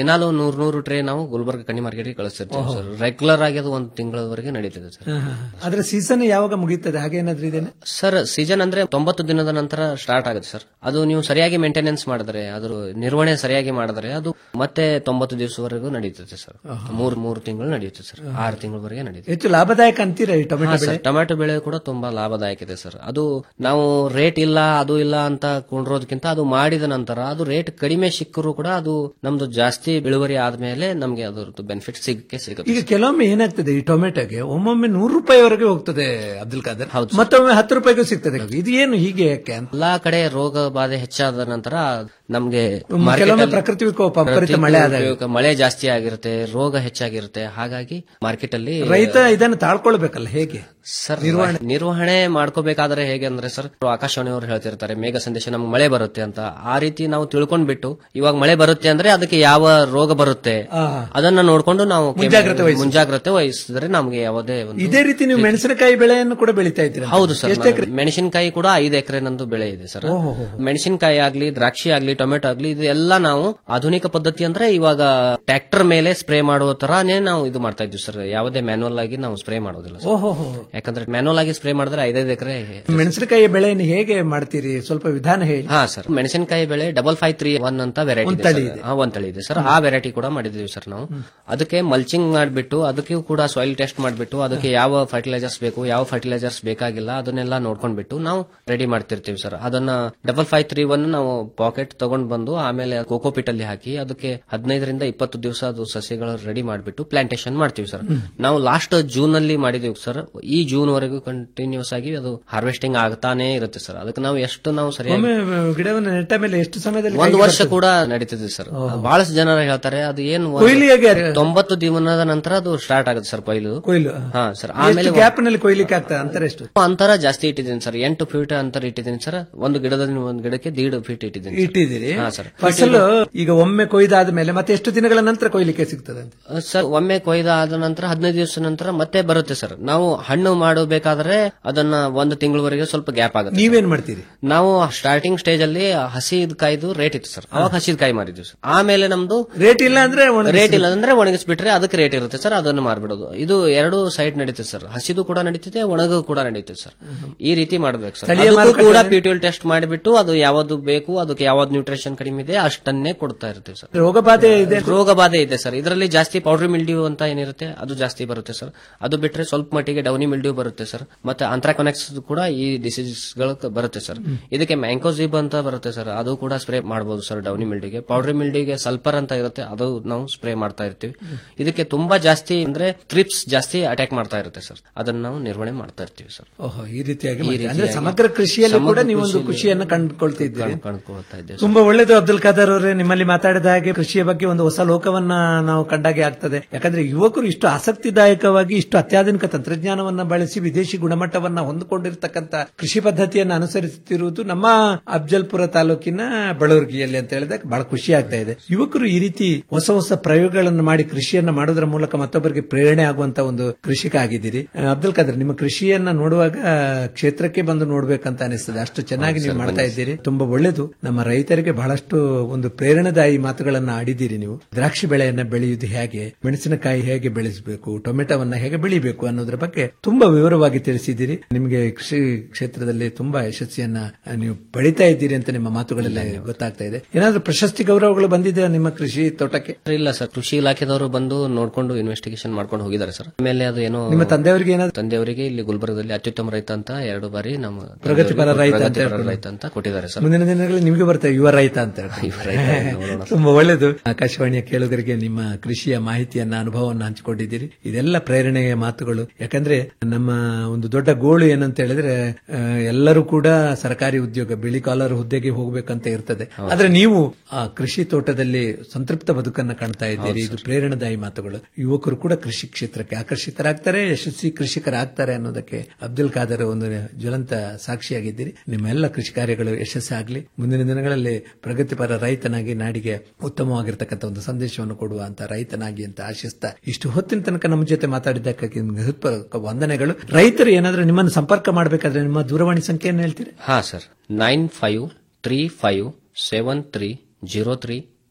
ದಿನಾಲು ನೂರ್ ನೂರು ಟ್ರೇ ನಾವು ಗುಲ್ಬರ್ಗ ಕಣ್ಣಿ ಮಾರ್ಕೆಟ್ಗೆ ಕಳಿಸ್ತಿರ್ತೀವಿ ಓಹೋ. ಸರ್ ರೆಗ್ಯುಲರ್ ಆಗಿ ಅದು ಒಂದು ತಿಂಗಳವರೆಗೆ ನಡೀತಿದೆ ಸರ್ ಅದ್ರ ಸೀಸನ್ ಯಾವಾಗ ಮುಗೀತದೆ ಹಾಗೇನಾದ್ರೂ ಇದೇನೆ ಸರ್ ಸೀಸನ್ ಅಂದ್ರೆ ತೊಂಬತ್ತು ದಿನದ ನಂತರ ಸ್ಟಾರ್ಟ್ ಆಗುತ್ತೆ ಸರ್ ಅದು ನೀವು ಸರಿಯಾಗಿ ಮೇಂಟೆನೆನ್ಸ್ ಮಾಡಿದ್ರೆ ಅದ್ರ ನಿರ್ವಹಣೆ ಸರಿಯಾಗಿ ಮಾಡಿದ್ರೆ ಅದು ಮತ್ತೆ ತೊಂಬತ್ತು ದಿವಸವರೆಗೂ ನಡೀತದೆ ಸರ್ ಮೂರ್ ಮೂರು ತಿಂಗಳು ನಡೆಯುತ್ತೆ ಸರ್ ಆರು ತಿಂಗಳವರೆಗೆ ನಡೀತದೆ ಹೆಚ್ಚು ಲಾಭದಾಯಕ ಅಂತೀರಾ ಈ ಟೊಮೆಟೊ ಹಾ, ಬೆಳೆ ಸರ್, ಟೊಮ್ಯಾಟೊ ಬೆಳೆ ಕೂಡ ತುಂಬಾ ಲಾಭದಾಯಕ ಇದೆ ಸರ್ ಅದು ನಾವು ರೇಟ್ ಇಲ್ಲ ಅದು ಇಲ್ಲ ಅಂತ ಕೊಂಡಿರೋದಕ್ಕಿಂತ ಅದು ಮಾಡಿದ ನಂತರ ಅದು ರೇಟ್ ಕಡಿಮೆ ಸಿಕ್ಕರೂ ಕೂಡ ಅದು ನಮ್ದು ಜಾಸ್ತಿ ಇಳುವರಿ ಆದ್ಮೇಲೆ ನಮ್ಗೆ ಅದರದ್ದು ಬೆನಿಫಿಟ್ ಸಿಗಕ್ಕೆ ಸಿಗುತ್ತೆ ಈಗ ಕೆಲವೊಮ್ಮೆ ಏನಾಗ್ತದೆ ಈ ಟೊಮೆಟೊಗೆ ಒಮ್ಮೊಮ್ಮೆ ನೂರು ರೂಪಾಯಿವರೆಗೆ ಹೋಗ್ತದೆ ಅಬ್ದುಲ್ ಖಾದರ್ ಮತ್ತೊಮ್ಮೆ ಹತ್ತು ರೂಪಾಯಿಗೂ ಸಿಗ್ತದೆ ಇದು ಏನು ಹೀಗೆ ಯಾಕೆ ಅಂತ ಎಲ್ಲಾ ಕಡೆ ರೋಗ ಬಾಧೆ ಹೆಚ್ಚಾದ ನಂತರ ನಮ್ಗೆ ಹ್ಮ್, market ಕೆಲವೊಮ್ಮೆ ಅಲ್ಲಿ ಪ್ರಕೃತಿ ವಿಕೋಪ, ವಿಪರೀತ ಪ್ರಕೃತಿ ಮಳೆ ಆದಾಗ. ವಿಕೋಪ, ಮಳೆ ಜಾಸ್ತಿ ಆಗಿರುತ್ತೆ ರೋಗ ಹೆಚ್ಚಾಗಿರುತ್ತೆ ಹಾಗಾಗಿ ಮಾರ್ಕೆಟ್ ಅಲ್ಲಿ ರೈತ ಇದನ್ನು ತಾಳ್ಕೊಳ್ಬೇಕಲ್ಲ ಹೇಗೆ ಸರ್ ನಿರ್ವಹಣೆ ನಿರ್ವಹಣೆ ಮಾಡ್ಕೋಬೇಕಾದ್ರೆ ಹೇಗೆ ಅಂದ್ರೆ ಸರ್ ಆಕಾಶವಾಣಿಯವರು ಹೇಳ್ತಿರ್ತಾರೆ ಮೇಘ ಸಂದೇಶ ನಮ್ಗೆ ಮಳೆ ಬರುತ್ತೆ ಅಂತ ಆ ರೀತಿ ನಾವು ತಿಳ್ಕೊಂಡ್ಬಿಟ್ಟು ಇವಾಗ ಮಳೆ ಬರುತ್ತೆ ಅಂದ್ರೆ ಅದಕ್ಕೆ ಯಾವ ರೋಗ ಬರುತ್ತೆ ಆ. ಅದನ್ನ ನೋಡ್ಕೊಂಡು ನಾವು ಕೆಮ್ಮು- ಮುಂಜಾಗ್ರತೆ ವಹಿಸಿ. ಮುಂಜಾಗ್ರತೆ ವಹಿಸಿದ್ರೆ ನಮ್ಗೆ ಯಾವುದೇ ಒಂದು ಇದೇ ರೀತಿ ನೀವು ಮೆಣಸಿನಕಾಯಿ ಬೆಳೆಯನ್ನು ಕೂಡ ಬೆಳೀತಾ ಇದ್ದೀರಾ ಹೌದು ಸರ್ ಎಷ್ಟು ನಾನು ಎಕರೆ ಮೆಣಸಿನಕಾಯಿ ಕೂಡ ಐದು ಎಕರೆ ನಂದು ಬೆಳೆ ಇದೆ ಸರ್ ಓಹೋ, ಹೋ, ಮೆಣಸಿನಕಾಯಿ ಆಗ್ಲಿ ದ್ರಾಕ್ಷಿ ಆಗ್ಲಿ ಟೊಮೆಟೊ ಆಗ್ಲಿ ಇದು ಎಲ್ಲ ನಾವು ಆಧುನಿಕ ಪದ್ಧತಿ ಅಂದ್ರೆ ಇವಾಗ ಟ್ರ್ಯಾಕ್ಟರ್ ಮೇಲೆ ಸ್ಪ್ರೇ ಮಾಡುವ ತರಾನೇ ನಾವು ಇದು ಮಾಡ್ತಾ ಇದ್ವಿ ಸರ್ ಯಾವುದೇ ಮ್ಯಾನುವಲ್ ಆಗಿ ನಾವು ಸ್ಪ್ರೇ ಮಾಡೋದಿಲ್ಲ ಸರ್ ಓಹೋ ಹೋ. ಯಾಕಂದ್ರೆ ಮ್ಯಾನುವಲ್ ಆಗಿ ಸ್ಪ್ರೇ ಮಾಡಿದ್ರೆ ಐದೈದು ಎಕರೆ ಮೆಣಸಿನಕಾಯಿ ಬೆಳೆಯನ್ನು ಹೇಗೆ ಮಾಡ್ತೀರಿ ಸ್ವಲ್ಪ ವಿಧಾನ ಹೇಳಿ ಹಾ ಸರ್ ಮೆಣಸಿನಕಾಯಿ ಬೆಳೆ ಡಬಲ್ ಫೈವ್ ತ್ರೀ ಒನ್ ಅಂತ ವೆರೈಟಿ ಒಂದ್ ತಳಿ ಇದೆ. ಒಂದ್ ತಳಿ ಇದೆ ಸರ್ ಆ ವೆರೈಟಿ ಕೂಡ ಮಾಡಿದೀವಿ ಸರ್ ನಾವು ಅದಕ್ಕೆ ಮಲ್ಚಿಂಗ್ ಮಾಡ್ಬಿಟ್ಟು ಅದಕ್ಕೂ ಕೂಡ ಸಾಯಿಲ್ ಟೆಸ್ಟ್ ಮಾಡ್ಬಿಟ್ಟು ಅದಕ್ಕೆ ಯಾವ ಫರ್ಟಿಲೈಸರ್ಸ್ ಬೇಕು ಯಾವ ಫರ್ಟಿಲೈಸರ್ಸ್ ಬೇಕಾಗಿಲ್ಲ ಅದನ್ನೆಲ್ಲ ನೋಡ್ಕೊಂಡ್ಬಿಟ್ಟು ನಾವು ರೆಡಿ ಮಾಡ್ತಿರ್ತೀವಿ ಸರ್ ಅದನ್ನ ಡಬಲ್ ಫೈವ್ ತ್ರೀ ಒನ್ ನಾವು ಪಾಕೆಟ್ ತಗೊಂಡ್ ಬಂದು ಆಮೇಲೆ ಕೋಕೋಪಿಟ್ ಅಲ್ಲಿ ಹಾಕಿ ಅದಕ್ಕೆ ಹದಿನೈದರಿಂದ ಇಪ್ಪತ್ತು ದಿವಸ ಅದು ಸಸ್ಯಗಳು ರೆಡಿ ಮಾಡಿಬಿಟ್ಟು ಪ್ಲಾಂಟೇಶನ್ ಮಾಡ್ತೀವಿ ಸರ್ ಹ್ಮ್. ನಾವು ಲಾಸ್ಟ್ ಜೂನ್ ಅಲ್ಲಿ ಮಾಡಿದೀವಿ ಸರ್ ಈ ಜೂನ್ ವರೆಗೂ ಕಂಟಿನ್ಯೂಸ್ ಆಗಿ ಅದು ಹಾರ್ವೆಸ್ಟಿಂಗ್ ಆಗ್ತಾನೆ ಇರುತ್ತೆ ಸರ್ ಅದಕ್ಕೆ ನಾವು ಎಷ್ಟು ನಾವು ಸರಿಯಾಗಿ ಒಮ್ಮೆ ಗಿಡವನ್ನು ನೆಟ್ಟ ಮೇಲೆ ಎಷ್ಟು ಸಮಯದಲ್ಲಿ ಒಂದು ಕೈಗೆ ವರ್ಷ ಬರ್ತದೆ? ಕೂಡ ನಡೀತಿದೆ ಸರ್ ಓಹೋ. ಬಹಳಷ್ಟು ಜನ ಹೇಳ್ತಾರೆ ಅದು ಏನು ಒಂದು ಕೊಯ್ಲು ಹೇಗೆ ಅದು? ತೊಂಬತ್ತು ದಿನದ ನಂತರ ಅದು ಸ್ಟಾರ್ಟ್ ಆಗುತ್ತೆ ಸರ್ ಕೊಯ್ಲು ಕೊಯ್ಲು ಹಾ ಸರ್ ಆಮೇಲೆ ಗ್ಯಾಪ್ ನಲ್ಲಿ ಕೊಯ್ಲಿಕ್ಕೆ ಆಗ್ತದೆ ಅಂತರ ಎಷ್ಟು ಅಂತರ ಜಾಸ್ತಿ ಇಟ್ಟಿದ್ದೀನಿ ಸರ್ ಎಂಟು ಫೀಟ್ ಅಂತರ ಇಟ್ಟಿದ್ದೀನಿ ಸರ್ ಒಂದು ಗಿಡದಲ್ಲಿ ಒಂದು ಗಿಡಕ್ಕೆ ದೀಡ್ ಫೀಟ್ ಇಟ್ಟಿದ್ದೀನಿ ಸರ್. ಇಟ್ಟಿದ್ದೀರಿ ಹಾ ಸರ್ ಫಸಲು ಈಗ ಒಮ್ಮೆ ಕೊಯ್ದಾದ ಮೇಲೆ ಮತ್ತೆ ಎಷ್ಟು ದಿನಗಳ ನಂತರ ಕೊಯ್ಲಿಕ್ಕೆ ಸಿಗ್ತದೆ ಅಂತ ಸರ್ ಒಮ್ಮೆ ಕೊಯ್ದ ಆದ ನಂತರ ಹದಿನೈದು ದಿವಸ ನಂತರ ಮತ್ತೆ ಬರುತ್ತೆ ಸರ್ ನಾವು ಹಣ್ಣು ಮಾಡಬೇಕಾದ್ರೆ ಅದನ್ನ ಒಂದು ತಿಂಗಳವರೆಗೆ ಸ್ವಲ್ಪ ಗ್ಯಾಪ್ ಆಗುತ್ತೆ ನೀವೇನ್ ಮಾಡ್ತೀರಿ ನಾವು ಸ್ಟಾರ್ಟಿಂಗ್ ಸ್ಟೇಜ್ ಅಲ್ಲಿ ಹಸಿದ ಕಾಯ್ದು ರೇಟ್ ಇತ್ತು ಸರ್ ಅವಾಗ ಹಸಿದ ಕಾಯಿ ಮಾರಿದ್ವಿ ಸರ್ ಆಮೇಲೆ ನಮ್ದು ರೇಟ್ ಇಲ್ಲ ಅಂದ್ರೆ ಒಣಗಿಸಿ- ರೇಟ್ ಇಲ್ಲ ಅಂದ್ರೆ ಒಣಗಿಸ್ಬಿಟ್ರೆ ಅದಕ್ಕೆ ರೇಟ್ ಇರುತ್ತೆ ಸರ್ ಅದನ್ನು ಮಾರ್ಬಿಡೋದು ಇದು ಎರಡು ಸೈಡ್ ನಡೀತದೆ ಸರ್ ಹಸಿದು ಕೂಡ ನಡೀತಿದೆ ಒಣಗು ಕೂಡ ನಡೀತದೆ ಸರ್ ಈ ರೀತಿ ಮಾಡ್ಬೇಕು ಸರ್ ಸ್ಥಳೀಯ ಅದಕ್ಕೂ ಮಾರುಕಟ್ಟೆ ಕೂಡ ಅಲ್ಲಿ- ಪಿಟಿಎಲ್ ಟೆಸ್ಟ್ ಮಾಡಿಬಿಟ್ಟು ಅದು ಯಾವ್ದು ಬೇಕು ಅದಕ್ಕೆ ಯಾವ್ದು ನ್ಯೂಟ್ರಿಷನ್ ಕಡಿಮೆ ಇದೆ ಅಷ್ಟನ್ನೇ ಕೊಡ್ತಾ ಇರ್ತೀವಿ ಸರ್ ರೋಗ ಬಾಧೆ ಇದೆ ರೋಗ ಬಾಧೆ ಇದೆ ಸರ್ ಇದರಲ್ಲಿ ಜಾಸ್ತಿ ಪೌಡ್ರಿ ಮಿಲ್ಡ್ಯೂ ಅಂತ ಏನಿರುತ್ತೆ ಅದು ಜಾಸ್ತಿ ಬರುತ್ತೆ ಸರ್ ಅದು ಬಿಟ್ರೆ ಸ್ವಲ್ಪ ಮಟ್ಟಿಗೆ ಡೌನಿ ಮಿಲ್ಡ್ಯೂ ಬರುತ್ತೆ ಸರ್ ಮತ್ತೆ ಅಂತ್ರಾಕೊನೆಕ್ಸ್ ಕೂಡ ಈ ಡಿಸೀಸ್ ಗಳು ಬರುತ್ತೆ ಸರ್ ಇದಕ್ಕೆ ಮ್ಯಾಂಕೋಜಿಬ್ ಅಂತ ಬರುತ್ತೆ ಸರ್ ಅದು ಕೂಡ ಸ್ಪ್ರೇ ಮಾಡಬಹುದು ಸರ್ ಡೌನಿ ಮಿಲ್ಡಿಗೆ ಪೌಡ್ರಿ ಮಿಲ್ಡಿಗೆ ಸಲ್ಫರ್ ಅಂತ ಇರುತ್ತೆ ಅದು ನಾವು ಸ್ಪ್ರೇ ಮಾಡ್ತಾ ಇರ್ತೀವಿ ಇದಕ್ಕೆ ತುಂಬಾ ಜಾಸ್ತಿ ಅಂದ್ರೆ ಟ್ರಿಪ್ಸ್ ಜಾಸ್ತಿ ಅಟ್ಯಾಕ್ ಮಾಡ್ತಾ ಇರುತ್ತೆ ಸರ್ ಅದನ್ನ ನಾವು ನಿರ್ವಹಣೆ ಮಾಡ್ತಾ ಇರ್ತೀವಿ ಸರ್ ಓಹೋ ಈ ರೀತಿಯಾಗಿ ಈ ಮಾಡ್ತೀರಿ. ಅಂದ್ರೆ ರೀತಿಯಾಗಿ ಸಮಗ್ರ ಕೃಷಿಯಲ್ಲಿ ಕೂಡ ಸಮಗ್ರ ನೀವೊಂದು ಕೃಷಿಯಲ್ಲಿ ಖುಷಿಯನ್ನು ಕಂಡುಕೊಳ್ತಿದ್ದೀರಿ ಕಂಡು- ಕಂಡುಕೊಳ್ತಾ ಇದ್ದೇವೆ ತುಂಬಾ ಒಳ್ಳೇದು ಅಬ್ದುಲ್ ಖಾದರ್ ಅವರೇ ನಿಮ್ಮಲ್ಲಿ ಮಾತಾಡಿದ ಹಾಗೆ ಕೃಷಿಯ ಬಗ್ಗೆ ಒಂದು ಹೊಸ ಲೋಕವನ್ನ ನಾವು ಕಂಡಾಗೆ ಆಗ್ತದೆ ಯಾಕಂದ್ರೆ ಯುವಕರು ಇಷ್ಟು ಆಸಕ್ತಿದಾಯಕವಾಗಿ ಇಷ್ಟು ಅತ್ಯಾಧುನಿಕ ತಂತ್ರಜ್ಞಾನವನ್ನ ಬಳಸಿ ವಿದೇಶಿ ಗುಣಮಟ್ಟವನ್ನ ಹೊಂದಿಕೊಂಡಿರ್ತಕ್ಕಂಥ ಕೃಷಿ ಪದ್ಧತಿಯನ್ನು ಅನುಸರಿಸುತ್ತಿರುವುದು ನಮ್ಮ ಅಫ್ಜಲ್ಪುರ ತಾಲೂಕಿನ ಬಳವರ್ಗಿಯಲ್ಲಿ ಅಂತ ಹೇಳಿದಾಗ ಬಹಳ ಖುಷಿ ಆಗ್ತಾ ಇದೆ ಯುವಕರು ಈ ರೀತಿ ಹೊಸ ಹೊಸ ಪ್ರಯೋಗಗಳನ್ನು ಮಾಡಿ ಕೃಷಿಯನ್ನ ಮಾಡೋದ್ರ ಮೂಲಕ ಮತ್ತೊಬ್ಬರಿಗೆ ಪ್ರೇರಣೆ ಆಗುವಂತ ಒಂದು ಕೃಷಿಕ ಆಗಿದ್ದೀರಿ ಆ, ಅಬ್ದುಲ್ ಖಾದರ್ ನಿಮ್ಮ ಕೃಷಿಯನ್ನ ನೋಡುವಾಗ ಕ್ಷೇತ್ರಕ್ಕೆ ಬಂದು ನೋಡ್ಬೇಕಂತ ಅನಿಸ್ತದೆ ಅಷ್ಟು ಚೆನ್ನಾಗಿ ನೀವು ಮಾಡ್ತಾ ಇದ್ದೀರಿ ತುಂಬಾ ಒಳ್ಳೇದು ನಮ್ಮ ರೈತರಿಗೆ ಬಹಳಷ್ಟು ಒಂದು ಪ್ರೇರಣಾದಾಯಿ ಮಾತುಗಳನ್ನ ಆಡಿದ್ದೀರಿ ನೀವು ದ್ರಾಕ್ಷಿ ಬೆಳೆಯನ್ನ ಬೆಳೆಯುವುದು ಹೇಗೆ ಮೆಣಸಿನಕಾಯಿ ಹೇಗೆ ಬೆಳೆಸಬೇಕು ಟೊಮೆಟೊವನ್ನ ಹೇಗೆ ಬೆಳಿಬೇಕು ಅನ್ನೋದ್ರ ಬಗ್ಗೆ ತುಂಬಾ ವಿವರವಾಗಿ ತಿಳಿಸಿದ್ದೀರಿ ನಿಮಗೆ ಕೃಷಿ ಕ್ಷೇತ್ರದಲ್ಲಿ ತುಂಬಾ ಯಶಸ್ಸಿಯನ್ನ ಆ, ನೀವು ಪಡಿತಾ ಇದ್ದೀರಿ ಅಂತ ನಿಮ್ಮ ಮಾತುಗಳಲ್ಲಿ ಗೊತ್ತಾಗ್ತಾ ಇದೆ ಏನಾದ್ರೂ ಪ್ರಶಸ್ತಿ ಗೌರವಗಳು ಬಂದಿದೆ ನಿಮ್ಮ ಕೃಷಿ ತೋಟಕ್ಕೆ ಇಲ್ಲ ಸರ್ ಕೃಷಿ ಇಲಾಖೆದವರು ಬಂದು ನೋಡ್ಕೊಂಡು ಇನ್ವೆಸ್ಟಿಗೇಷನ್ ಮಾಡ್ಕೊಂಡು ಹೋಗಿದ್ದಾರೆ ಸರ್ ಆಮೇಲೆ ಅದು ಏನೋ ನಿಮ್ಮ ತಂದೆಯವರಿಗೆ ಏನಾದ್ರು ತಂದೆಯವರಿಗೆ ಇಲ್ಲಿ ಗುಲ್ಬರ್ಗದಲ್ಲಿ ಅತ್ಯುತ್ತಮ ರೈತ ಅಂತ ಎರಡು ಬಾರಿ ನಮ್ಮ ಪ್ರಗತಿಪರ ರೈತ ಅಂತ ಪ್ರಗತಿಪರ ಹೇಳ್ಕೊಂಡು. ರೈತ ಅಂತ ಕೊಟ್ಟಿದ್ದಾರೆ ಸರ್ ಮುಂದಿನ ದಿನಗಳಲ್ಲಿ ನಿಮಗೆ ಬರ್ತದೆ ಯುವ ರೈತ ಅಂತ ಹೇಳ್ಕೊಂಡು. ಯುವ ರೈತ, ನೋಡೋಣ. ತುಂಬಾ ಒಳ್ಳೆಯದು ಆಕಾಶವಾಣಿಯ ಕೇಳುಗರಿಗೆ ನಿಮ್ಮ ಕೃಷಿಯ ಮಾಹಿತಿಯನ್ನ ಅನುಭವವನ್ನು ಹಂಚಿಕೊಂಡಿದ್ದೀರಿ ಇದೆಲ್ಲ ಪ್ರೇರಣೆಯ ಮಾತುಗಳು ಯಾಕಂದ್ರೆ ನಮ್ಮ ಒಂದು ದೊಡ್ಡ ಗೋಳು ಏನಂತ ಹೇಳಿದ್ರೆ ಆ, ಎಲ್ಲರೂ ಕೂಡ ಸರ್ಕಾರಿ ಉದ್ಯೋಗ ಬಿಳಿ ಕಾಲರ್ ಹುದ್ದೆಗೆ ಹೋಗ್ಬೇಕಂತ ಇರ್ತದೆ ಆದ್ರೆ ನೀವು ಆ ಕೃಷಿ ತೋಟದಲ್ಲಿ ಸಂತೃಪ್ತ ಬದುಕನ್ನ ಕಾಣ್ತಾ ಇದ್ದೀರಿ ಇದು ಪ್ರೇರಣಾದಾಯಿ ಮಾತುಗಳು ಯುವಕರು ಕೂಡ ಕೃಷಿ ಕ್ಷೇತ್ರಕ್ಕೆ ಆಕರ್ಷಿತರಾಗ್ತಾರೆ ಯಶಸ್ವಿ ಕೃಷಿಕರಾಗ್ತಾರೆ ಅನ್ನೋದಕ್ಕೆ ಅಬ್ದುಲ್ ಖಾದರ್ ಒಂದು ಜ್ವಲಂತ ಸಾಕ್ಷಿಯಾಗಿದ್ದೀರಿ ನಿಮ್ಮ ಎಲ್ಲ ಕೃಷಿ ಕಾರ್ಯಗಳು ಯಶಸ್ಸಾಗಲಿ ಮುಂದಿನ ದಿನಗಳಲ್ಲಿ ಪ್ರಗತಿಪರ ರೈತನಾಗಿ ನಾಡಿಗೆ ಉತ್ತಮವಾಗಿರ್ತಕ್ಕಂಥ ಒಂದು ಸಂದೇಶವನ್ನು ಕೊಡುವಂತ ರೈತನಾಗಿ ಅಂತ ಆಶಿಸ್ತಾ ಇಷ್ಟು ಹೊತ್ತಿನ ತನಕ ನಮ್ಮ ಜೊತೆ ಮಾತಾಡಿದ್ದಕ್ಕಾಗಿ ನಿಮ್ಗೆ ಹೃತ್ಪೂರ್ವಕ ವಂದನೆಗಳು ರೈತರು ಏನಾದರೂ ನಿಮ್ಮನ್ನು ಸಂಪರ್ಕ ಮಾಡಬೇಕಾದ್ರೆ ನಿಮ್ಮ ದೂರವಾಣಿ ಸಂಖ್ಯೆಯನ್ನು ಹೇಳ್ತೀರಿ ಹಾ sir nine five three five seven three zero three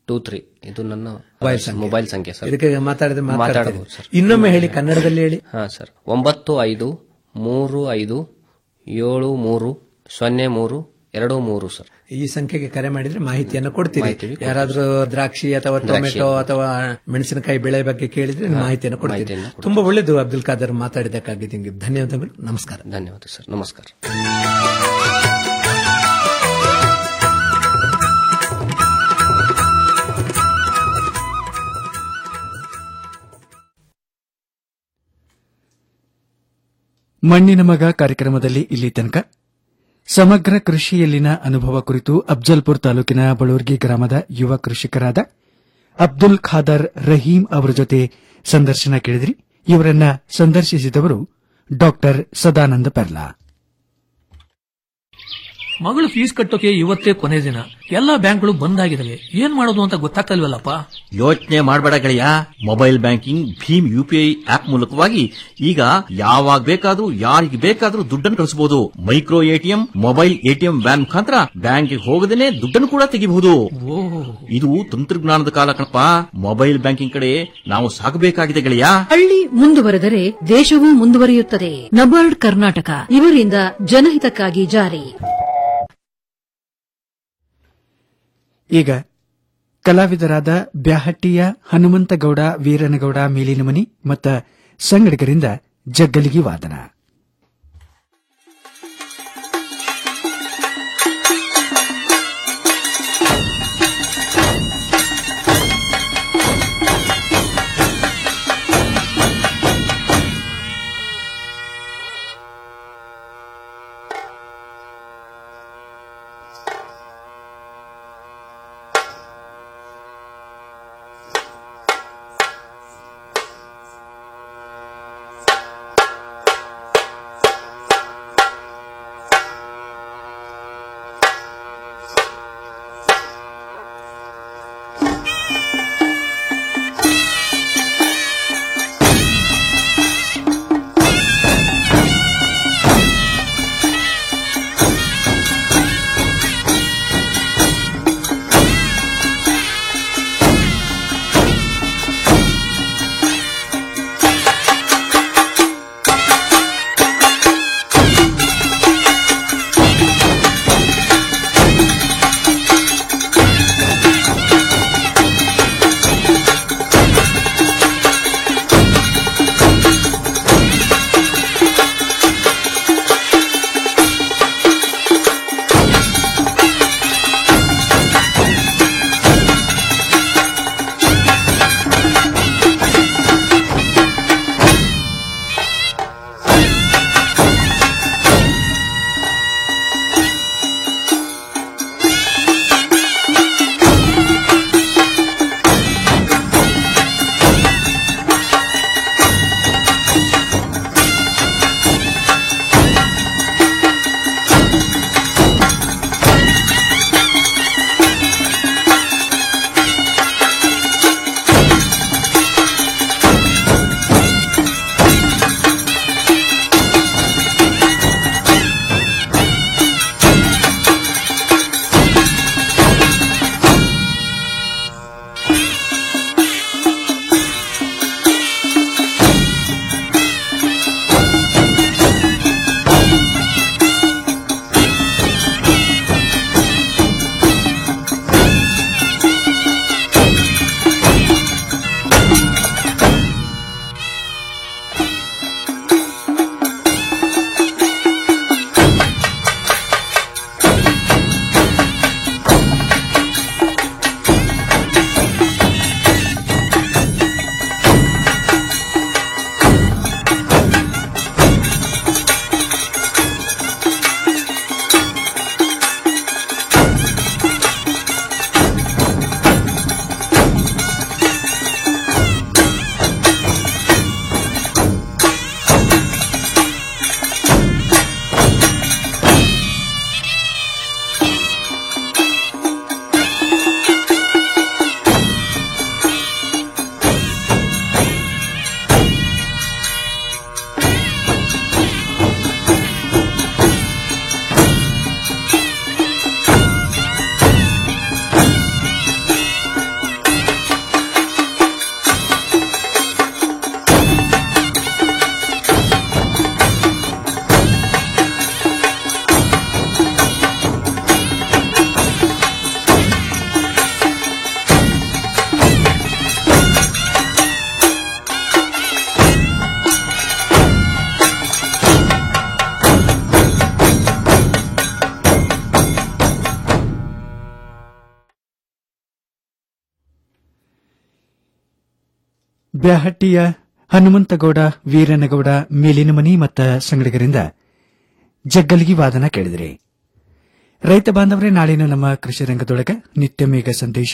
two three ಇದು ನನ್ನ ಮೊಬೈಲ್ ಸಂಖ್ಯೆ. ಮೊಬೈಲ್ ಸಂಖ್ಯೆ ಸರ್ ಇದಕ್ಕೆ ಮಾತಾಡಿದ್ರೆ ಮಾತಾಡ್ತೀರಿ. ಮಾತಾಡಬಹುದು ಸರ್ ಇನ್ನೊಮ್ಮೆ ಹೇಳಿ ಕನ್ನಡದಲ್ಲಿ ಹೇಳಿ ಹಾ ಸರ್ ಒಂಬತ್ತು ಐದು ಮೂರು ಐದು ಏಳು ಮೂರು ಸೊನ್ನೆ ಮೂರು ಎರಡು ಮೂರು ಸರ್ ಈ ಸಂಖ್ಯೆಗೆ ಕರೆ ಮಾಡಿದ್ರೆ ಮಾಹಿತಿಯನ್ನು ಕೊಡ್ತೀರಿ ಮಾಹಿತಿ ಕೊಡ್ತೀವಿ. ಯಾರಾದ್ರೂ ದ್ರಾಕ್ಷಿ ಅಥವಾ ದ್ರಾಕ್ಷಿ. ಟೊಮೆಟೊ ಅಥವಾ ಮೆಣಸಿನಕಾಯಿ ಬೆಳೆ ಬಗ್ಗೆ ಕೇಳಿದ್ರೆ ನೀವು ಹಾ, ಮಾಹಿತಿಯನ್ನು ಕೊಡ್ತೀರಿ ಮಾಹಿತಿಯನ್ನು ಕೊಡ್ತೀವಿ. ತುಂಬಾ ಒಳ್ಳೇದು ಅಬ್ದುಲ್ ಖಾದರ್ ಮಾತಾಡಿದಕ್ಕಾಗಿ ನಿಮಗೆ ಧನ್ಯವಾದಗಳು ನಮಸ್ಕಾರ ಧನ್ಯವಾದ ಸರ್ ನಮಸ್ಕಾರ ಮಣ್ಣಿನ ಮಗ ಕಾರ್ಯಕ್ರಮದಲ್ಲಿ ಇಲ್ಲಿ ತನಕ ಸಮಗ್ರ ಕೃಷಿಯಲ್ಲಿನ ಅನುಭವ ಕುರಿತು ಅಫ್ಜಲ್ಪುರ್ ತಾಲೂಕಿನ ಬಳೂರ್ಗಿ ಗ್ರಾಮದ ಯುವ ಕೃಷಿಕರಾದ ಅಬ್ದುಲ್ ಖಾದರ್ ರಹೀಂ ಅವರ ಜೊತೆ ಸಂದರ್ಶನ ಕೇಳಿದ್ರಿ ಇವರನ್ನ ಸಂದರ್ಶಿಸಿದವರು ಡಾಕ್ಟರ್ ಸದಾನಂದ ಪೆರ್ಲಾ ಮಗಳು ಫೀಸ್ ಕಟ್ಟೋಕೆ ಇವತ್ತೇ ಕೊನೆ ದಿನ ಎಲ್ಲಾ ಬ್ಯಾಂಕ್ಗಳು ಬಂದ್ ಆಗಿದಾವೆ ಏನ್ ಮಾಡೋದು ಅಂತ ಗೊತ್ತಾಗ್ತಲ್ವಲ್ಲಪ್ಪ ಯೋಚನೆ ಮಾಡಬೇಡ ಗೆಳೆಯ mobile banking Bhim UPI app ಮೂಲಕವಾಗಿ ಈಗ ಯಾವಾಗ ಬೇಕಾದ್ರೂ ಯಾರಿಗೆ ಬೇಕಾದ್ರೂ ದುಡ್ಡನ್ನು ಕಳಿಸಬಹುದು micro ATM mobile ATM van ಮುಖಾಂತರ ಬ್ಯಾಂಕ್ಗೆ ಹೋಗದೇನೆ ದುಡ್ಡನ್ನು ಕೂಡ ತೆಗಿಬಹುದು ಇದು ತಂತ್ರಜ್ಞಾನದ ಕಾಲ ಕಣಪ್ಪ ಮೊಬೈಲ್ ಬ್ಯಾಂಕಿಂಗ್ ಕಡೆ ನಾವು ಸಾಗಬೇಕಾಗಿದೆ ಗೆಳೆಯ ಹಳ್ಳಿ ಮುಂದುವರೆದರೆ ದೇಶವೂ ಮುಂದುವರಿಯುತ್ತದೆ ನಬಾರ್ಡ್ ಕರ್ನಾಟಕ ಇವರಿಂದ ಜನಹಿತಕ್ಕಾಗಿ ಜಾರಿ ಈಗ ಕಲಾವಿದರಾದ ಬ್ಯಾಹಟ್ಟಿಯ ಹನುಮಂತಗೌಡ ವೀರನಗೌಡ ಮೇಲಿನಮನಿ ಮತ್ತ ಸಂಗಡಿಗರಿಂದ ಜಗ್ಗಲಿಗಿ ವಾದನ Thank ಬ್ಯಾಹಟ್ಟಿಯ ಹನುಮಂತಗೌಡ ವೀರನಗೌಡ ಮೇಲಿನಮನಿ ಮತ್ತು ಸಂಗಡಿಗರಿಂದ ಜಗ್ಗಲ್ಗಿ ವಾದನ ಕೇಳಿದಿರಿ ರೈತ ಬಾಂಧವರೇ ನಾಳಿನ ನಮ್ಮ ಕೃಷಿ ರಂಗದೊಳಗ ನಿತ್ಯ ಮೇಘ ಸಂದೇಶ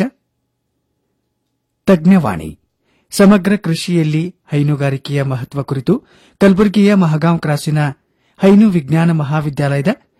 ತಜ್ಞವಾಣಿ ಸಮಗ್ರ ಕೃಷಿಯಲ್ಲಿ ಹೈನುಗಾರಿಕೆಯ ಮಹತ್ವ ಕುರಿತು ಕಲಬುರಗಿಯ ಮಹಗಾಂವ್ ಕ್ರಾಸಿನ ಹೈನು ವಿಜ್ಞಾನ ಮಹಾವಿದ್ಯಾಲಯದ